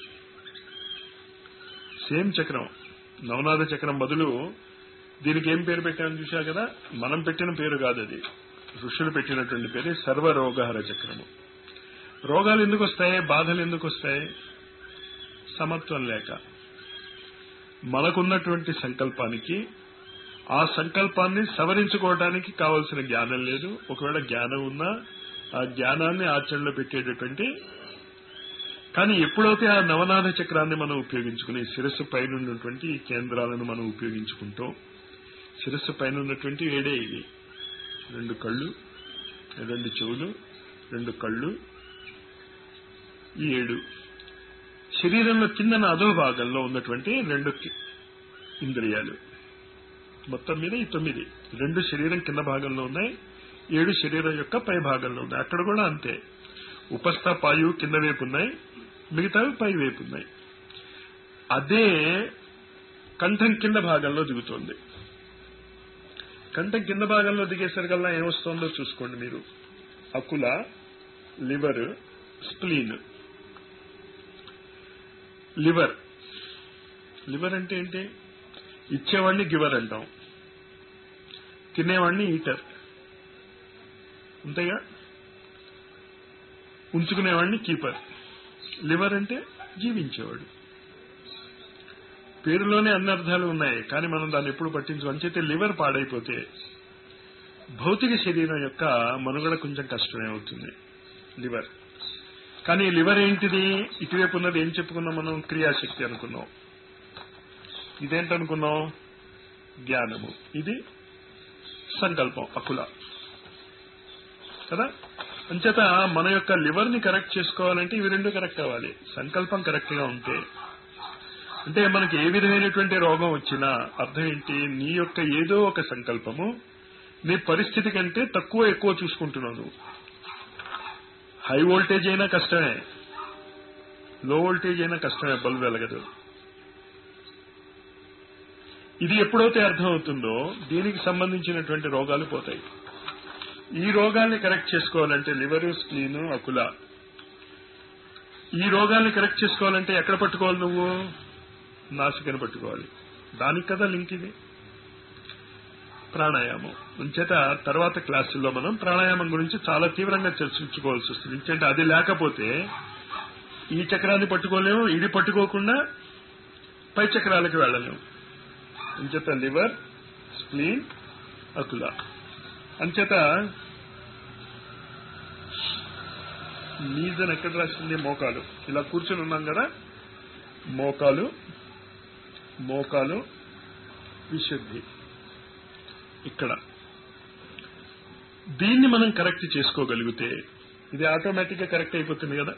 సేమ్ చక్రం నవనాథ చక్రం బదులు దీనికి ఏం పేరు పెట్టామని చూసా కదా మనం పెట్టిన పేరు కాదు అది ఋషులు పెట్టినటువంటి పేరే సర్వరోగహర చక్రము రోగాలు ఎందుకు వస్తాయి బాధలు ఎందుకు వస్తాయి సమత్వం లేక మనకున్నటువంటి సంకల్పానికి ఆ సంకల్పాన్ని సవరించుకోవడానికి కావలసిన జ్ఞానం లేదు ఒకవేళ జ్ఞానం ఉన్నా ఆ జ్ఞానాన్ని ఆచరణలో పెట్టేటటువంటి కానీ ఎప్పుడైతే ఆ నవనాథ చక్రాన్ని మనం ఉపయోగించుకుని శిరస్సు పైన ఉన్నటువంటి ఈ కేంద్రాలను మనం ఉపయోగించుకుంటూ శిరస్సు పైన ఉన్నటువంటి ఏడే ఇవి రెండు కళ్ళు రెండు చెవులు రెండు కళ్ళు ఈ ఏడు శరీరంలో కిందన అధో భాగంలో ఉన్నటువంటి రెండు ఇంద్రియాలు మొత్తం మీద ఈ తొమ్మిది రెండు శరీరం కింద భాగంలో ఉన్నాయి ఏడు శరీరం యొక్క పై భాగంలో ఉన్నాయి అక్కడ కూడా అంతే ఉపస్థ పాయువు కింద వైపు ఉన్నాయి మిగతావి పై వైపు ఉన్నాయి అదే కంఠం కింద భాగంలో దిగుతోంది కంఠం కింద భాగంలో దిగేసరికల్లా ఏమొస్తుందో చూసుకోండి మీరు అకుల లివర్ స్ప్లీన్ లివర్ లివర్ అంటే ఏంటి ఇచ్చేవాడిని గివర్ అంటాం తినేవాడిని ఈటర్ అంతేగా ఉంచుకునేవాడిని కీపర్ లివర్ అంటే జీవించేవాడు పేరులోనే అన్ని అర్థాలు ఉన్నాయి కానీ మనం దాన్ని ఎప్పుడు పట్టించు అంచేతే లివర్ పాడైపోతే భౌతిక శరీరం యొక్క మనుగడ కొంచెం కష్టమే అవుతుంది లివర్ కానీ లివర్ ఏంటిది ఇటువైపు ఉన్నది ఏం చెప్పుకున్నాం మనం క్రియాశక్తి అనుకున్నాం ఇదేంటనుకున్నాం జ్ఞానము ఇది సంకల్పం అకుల కదా అంచేత మన యొక్క లివర్ ని కరెక్ట్ చేసుకోవాలంటే ఇవి రెండు కరెక్ట్ అవ్వాలి సంకల్పం కరెక్ట్ గా ఉంటే అంటే మనకి ఏ విధమైనటువంటి రోగం వచ్చినా అర్థం ఏంటి నీ యొక్క ఏదో ఒక సంకల్పము నీ పరిస్థితి కంటే తక్కువ ఎక్కువ చూసుకుంటున్నావు నువ్వు హై వోల్టేజ్ అయినా కష్టమే లో వోల్టేజ్ అయినా కష్టమే బల్బు వెలగదు ఇది ఎప్పుడైతే అర్థమవుతుందో దీనికి సంబంధించినటువంటి రోగాలు పోతాయి ఈ రోగాల్ని కరెక్ట్ చేసుకోవాలంటే లివర్ స్ప్లీన్ అకుల ఈ రోగాల్ని కరెక్ట్ చేసుకోవాలంటే ఎక్కడ పట్టుకోవాలి నువ్వు నాసికను పట్టుకోవాలి దానికి కదా లింక్ ఇది ప్రాణాయామం అంచేత తర్వాత క్లాసుల్లో మనం ప్రాణాయామం గురించి చాలా తీవ్రంగా చర్చించుకోవాల్సి వస్తుంది ఎందుకంటే అది లేకపోతే ఈ చక్రాన్ని పట్టుకోలేము ఇది పట్టుకోకుండా పై చక్రాలకు వెళ్ళలేము అంచేత లివర్ స్ప్లీన్ అకుల అంచేత నీజన్ ఎక్కడ రాసింది మోకాలు ఇలా కూర్చొని ఉన్నాం కదా మోకాలు మోకాలు విశుద్ధి ఇక్కడ దీన్ని మనం కరెక్ట్ చేసుకోగలిగితే ఇది ఆటోమేటిక్ గా కరెక్ట్ అయిపోతుంది కదా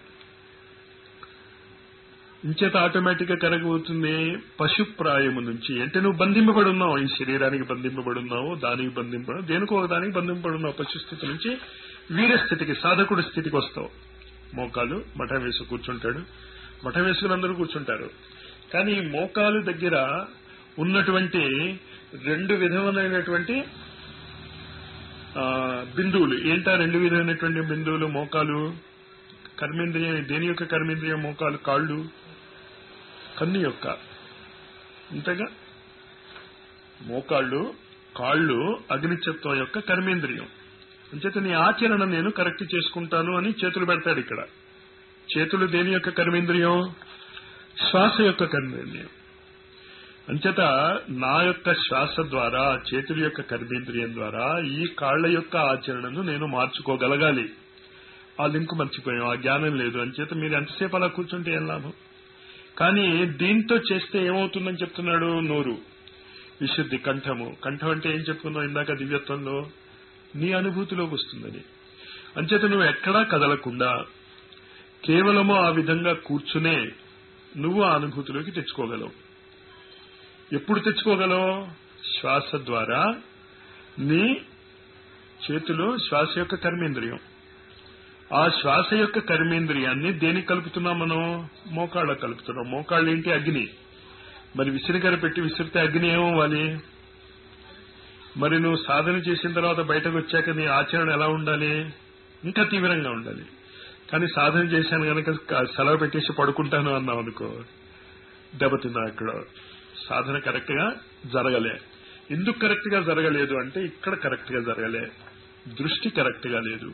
ఇంచేత ఆటోమేటిక్ గా కరెక్ట్ అవుతుంది పశుప్రాయము నుంచి అంటే నువ్వు బంధింపబడి ఉన్నావు ఈ శరీరానికి బంధింపబడి ఉన్నావు దానికి బంధింపడు దేనికో ఒక దానికి బంధింపబడి ఉన్నావు పశు స్థితి నుంచి వీర స్థితికి సాధకుడి స్థితికి వస్తావు మోకాలు మఠం వేసి కూర్చుంటాడు మఠం వేసుకుని అందరూ కూర్చుంటారు కానీ ఈ మోకాలు దగ్గర ఉన్నటువంటి రెండు విధమైనటువంటి బిందువులు ఏంటా రెండు విధమైనటువంటి బిందువులు మోకాలు కర్మేంద్రియం దేని యొక్క కర్మేంద్రియం మోకాలు కాళ్ళు కన్ను యొక్క అంతేగా మోకాళ్ళు కాళ్ళు అగ్నిచత్వం యొక్క కర్మేంద్రియం అంచేత నీ ఆచరణ నేను కరెక్ట్ చేసుకుంటాను అని చేతులు పెడతాడు ఇక్కడ చేతులు దేని యొక్క కర్మేంద్రియం శ్వాస యొక్క కర్మేంద్రియం అంచేత నా యొక్క శ్వాస ద్వారా చేతుల యొక్క కర్మేంద్రియం ద్వారా ఈ కాళ్ల యొక్క ఆచరణను నేను మార్చుకోగలగాలి ఆ లింక్ మర్చిపోయాం ఆ జ్ఞానం లేదు అంచేత మీరు ఎంతసేపు అలా కూర్చుంటే ఏం లాభం కానీ దీంతో చేస్తే ఏమవుతుందని చెప్తున్నాడు నోరు విశుద్ధి కంఠము కంఠం అంటే ఏం చెప్పుకున్నావు ఇందాక దివ్యత్వంలో నీ అనుభూతిలోకి వస్తుందని అంచేత నువ్వు ఎక్కడా కదలకుండా కేవలము ఆ విధంగా కూర్చునే నువ్వు ఆ అనుభూతిలోకి తెచ్చుకోగలవు ఎప్పుడు తెచ్చుకోగలవు శ్వాస ద్వారా నీ చేతులు శ్వాస యొక్క కర్మేంద్రియం ఆ శ్వాస యొక్క కర్మేంద్రియాన్ని దేనికి కలుపుతున్నాం మనం మోకాళ్ళ కలుపుతున్నాం మోకాళ్ళు ఏంటి అగ్ని మరి విసిరికర పెట్టి విసిరితే అగ్ని ఏమవ్వాలి మరి నువ్వు సాధన చేసిన తర్వాత బయటకు వచ్చాక నీ ఆచరణ ఎలా ఉండాలి ఇంకా తీవ్రంగా ఉండాలి కానీ సాధన చేశాను కనుక సెలవు పెట్టేసి పడుకుంటాను అన్నావు అనుకో దెబ్బతిన్నా అక్కడ సాధన కరెక్ట్ గా జరగలే ఎందుకు కరెక్ట్ గా జరగలేదు అంటే ఇక్కడ కరెక్ట్ గా జరగలే దృష్టి కరెక్ట్ గా లేదు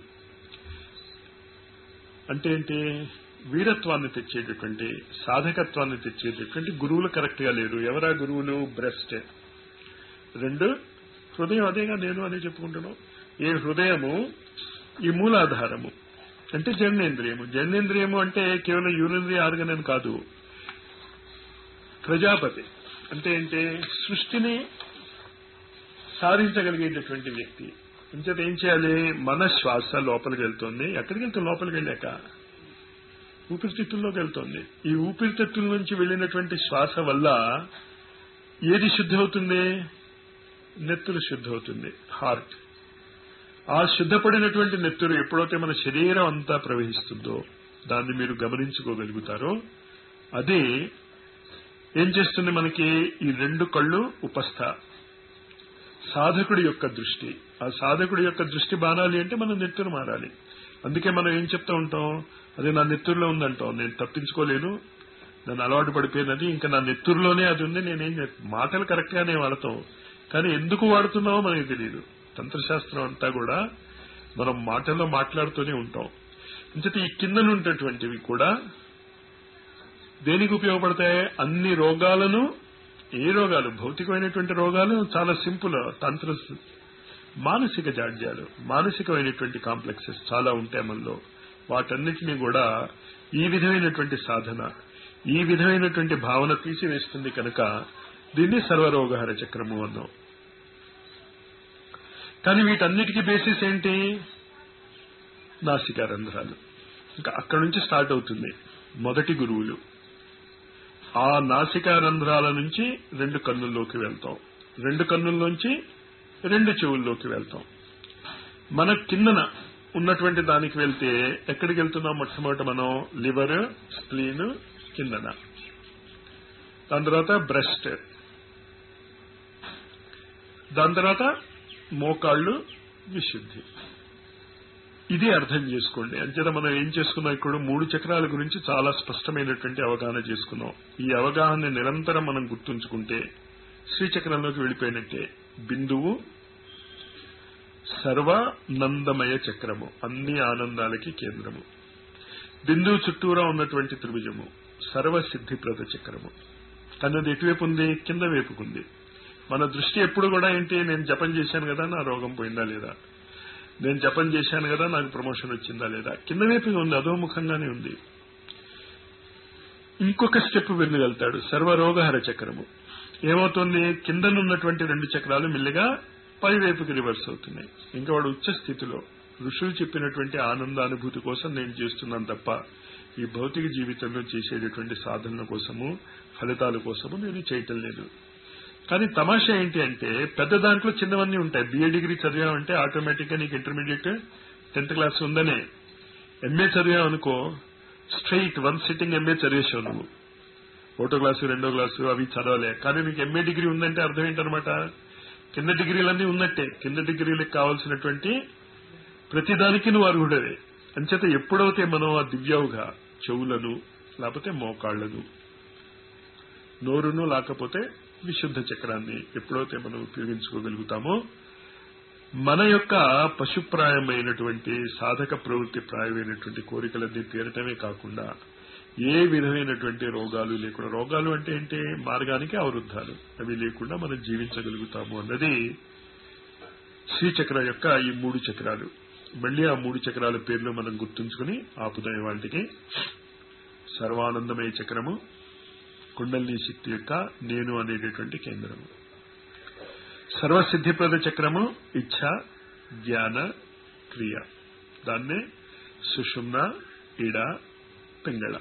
అంటే ఏంటి వీరత్వాన్ని తెచ్చేటటువంటి సాధకత్వాన్ని తెచ్చేటటువంటి గురువులు కరెక్ట్ గా లేరు ఎవరా గురువులు బ్రెస్ట్ రెండు హృదయం అదేగా నేను అని చెప్పుకుంటున్నాం ఈ హృదయము ఈ మూలాధారము అంటే జన్నేంద్రియము జన్నేంద్రియము అంటే కేవలం యూరినరీ ఆర్గన్ అని కాదు ప్రజాపతి అంటే ఏంటి సృష్టిని సాధించగలిగేటటువంటి వ్యక్తి ఇంచేత ఏం చేయాలి మన శ్వాస లోపలికి వెళ్తుంది ఎక్కడికి వెళ్తుంది లోపలికి వెళ్ళాక ఊపిరితిత్తుల్లోకి వెళ్తుంది ఈ ఊపిరితిత్తుల నుంచి వెళ్ళినటువంటి శ్వాస వల్ల ఏది శుద్ధి అవుతుంది నెత్తురు శుద్ధి అవుతుంది హార్ట్ ఆ శుద్ధపడినటువంటి నెత్తురు ఎప్పుడైతే మన శరీరం అంతా ప్రవహిస్తుందో దాన్ని మీరు గమనించుకోగలుగుతారో అది ఏం చేస్తుంది మనకి ఈ రెండు కళ్ళు ఉపస్థ సాధకుడి యొక్క దృష్టి ఆ సాధకుడి యొక్క దృష్టి మారాలి అంటే మనం నెత్తురు మారాలి అందుకే మనం ఏం చెప్తా ఉంటాం అది నా నెత్తురులో ఉందంటాం నేను తప్పించుకోలేను నన్ను అలవాటు పడిపోయినది ఇంకా నా నెత్తురులోనే అది ఉంది నేనేం మాటలు కరెక్ట్ గానే వాడతాం కానీ ఎందుకు వాడుతున్నామో మనకి తెలియదు తంత్రశాస్త్రం అంతా కూడా మనం మాటల్లో మాట్లాడుతూనే ఉంటాం ఇంతటి ఈ కిందనుంటటువంటివి కూడా దేనికి ఉపయోగపడతాయి అన్ని రోగాలను ఏ రోగాలు భౌతికమైనటువంటి రోగాలు చాలా సింపుల్ తంత్ర మానసిక జాడ్యాలు మానసికమైనటువంటి కాంప్లెక్సెస్ చాలా ఉంటాయి మనలో వాటన్నిటినీ కూడా ఈ విధమైనటువంటి సాధన ఈ విధమైనటువంటి భావన తీసివేస్తుంది కనుక దీన్ని సర్వరోగహర చక్రము అన్నాం కానీ వీటన్నిటికీ బేసిస్ ఏంటి నాసికా రంధ్రాలు ఇంకా అక్కడి నుంచి స్టార్ట్ అవుతుంది మొదటి గురువులు ఆ నాసికా రంధ్రాల నుంచి రెండు కన్నుల్లోకి వెళ్తాం రెండు కన్నుల్లోంచి రెండు చెవుల్లోకి వెళ్తాం మన కిందన ఉన్నటువంటి దానికి వెళ్తే ఎక్కడికి వెళ్తున్నాం మొట్టమొదట మనం లివర్ స్ప్లీన్ కిందన దాని తర్వాత బ్రెస్ట్ దాని తర్వాత మోకాళ్ళు విశుద్ధి ఇది అర్థం చేసుకోండి అంచేత మనం ఏం చేసుకున్నాం ఇక్కడ మూడు చక్రాల గురించి చాలా స్పష్టమైనటువంటి అవగాహన చేసుకున్నాం ఈ అవగాహన నిరంతరం మనం గుర్తుంచుకుంటే శ్రీచక్రంలోకి వెళ్ళిపోయినట్టే బిందువు సర్వానందమయ చక్రము అన్ని ఆనందాలకి కేంద్రము బిందువు చుట్టూరా ఉన్నటువంటి త్రిభుజము సర్వసిద్ధిప్రద చక్రము కానీ అది ఎటువైపు ఉంది కింద వైపుకుంది మన దృష్టి ఎప్పుడు కూడా ఏంటి నేను జపం చేశాను కదా నా రోగం పోయిందా లేదా నేను జపం చేశాను కదా నాకు ప్రమోషన్ వచ్చిందా లేదా కింద వైపుగా ఉంది అధోముఖంగానే ఉంది ఇంకొక స్టెప్ వెళ్ళగలుగుతాడు సర్వరోగహర చక్రము ఏమవుతుంది కిందనున్నటువంటి రెండు చక్రాలు మెల్లిగా పై వైపుకి రివర్స్ అవుతున్నాయి ఇంకా వాడు ఉచ్చ స్థితిలో ఋషులు చెప్పినటువంటి ఆనందానుభూతి కోసం నేను చేస్తున్నాను తప్ప ఈ భౌతిక జీవితంలో చేసేటటువంటి సాధనల కోసము ఫలితాల కోసము నేను చేయటం లేదు కానీ తమాషా ఏంటి అంటే పెద్ద దాంట్లో చిన్నవన్నీ ఉంటాయి బిఏ డిగ్రీ చదివామంటే ఆటోమేటిక్ గా నీకు ఇంటర్మీడియట్ టెన్త్ క్లాస్ ఉందనే ఎంఏ చదివావు అనుకో స్ట్రైట్ వన్ సిట్టింగ్ ఎంఏ చదివేసావు నువ్వు ఒకటో క్లాసు రెండో క్లాసు అవి చదవలే కానీ నీకు ఎంఏ డిగ్రీ ఉందంటే అర్థం ఏంటనమాట కింద డిగ్రీలన్నీ ఉన్నట్టే కింద డిగ్రీలకు కావాల్సినటువంటి ప్రతిదానికి నువ్వు అర్హుడవే అంచేత ఎప్పుడైతే మనం ఆ దివ్యవుగా చెవులను లేకపోతే మోకాళ్లను నోరును లేకపోతే విశుద్ధ చక్రాన్ని ఎప్పుడైతే మనం ఉపయోగించుకోగలుగుతామో మన యొక్క పశుప్రాయమైనటువంటి సాధక ప్రవృత్తి ప్రాయమైనటువంటి కోరికలన్నీ తీరటమే కాకుండా ఏ విధమైనటువంటి రోగాలు లేకుండా రోగాలు అంటే ఏంటి మార్గానికి అవరుద్ధాలు అవి లేకుండా మనం జీవించగలుగుతాము అన్నది శ్రీచక్ర యొక్క ఈ మూడు చక్రాలు మళ్ళీ ఆ మూడు చక్రాల పేర్లు మనం గుర్తుంచుకుని ఆపుదాం వాటికి సర్వానందమయ చక్రము కుండలిని శక్తి యొక్క నేను అనేటటువంటి కేంద్రము సర్వసిద్ధిప్రద చక్రము ఇచ్ఛ జ్ఞాన క్రియ దాన్నే సుషుమ్న ఇడ పింగళ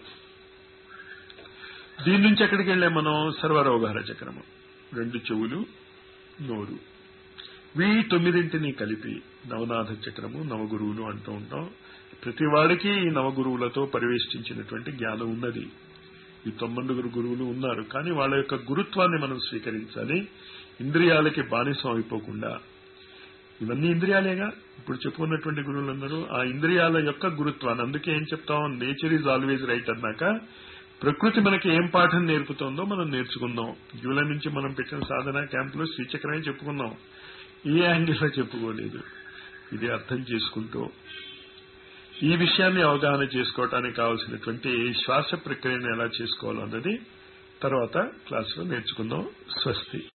దీని నుంచి ఎక్కడికి వెళ్ళాం మనం సర్వరోగహర చక్రము రెండు చెవులు నోరు వీ తొమ్మిదింటిని కలిపి నవనాథ చక్రము నవగురువులు అంటూ ఉంటాం ప్రతి వాడికి ఈ నవగురువులతో పరివేష్టించినటువంటి జ్ఞానం ఉన్నది ఈ తొమ్మిదిగురు గురువులు ఉన్నారు కానీ వాళ్ళ యొక్క గురుత్వాన్ని మనం స్వీకరించాలి ఇంద్రియాలకి బానిసం అయిపోకుండా ఇవన్నీ ఇంద్రియాలేగా ఇప్పుడు చెప్పుకున్నటువంటి గురువులందరూ ఆ ఇంద్రియాల యొక్క గురుత్వాన్ని అందుకే ఏం చెప్తాం నేచర్ ఈజ్ ఆల్వేజ్ రైట్ అన్నాక ప్రకృతి మనకి ఏం పాఠం నేర్పుతోందో మనం నేర్చుకుందాం జూలై నుంచి మనం పెట్టిన సాధన క్యాంపులో శ్రీచక్రమే చెప్పుకున్నాం ఏ యాంగిల్లో చెప్పుకోలేదు ఇది అర్థం చేసుకుంటూ ఈ విషయాన్ని అవగాహన చేసుకోవటానికి కావలసినటువంటి శ్వాస ప్రక్రియను ఎలా చేసుకోవాలన్నది తర్వాత క్లాసులో నేర్చుకుందాం స్వస్తి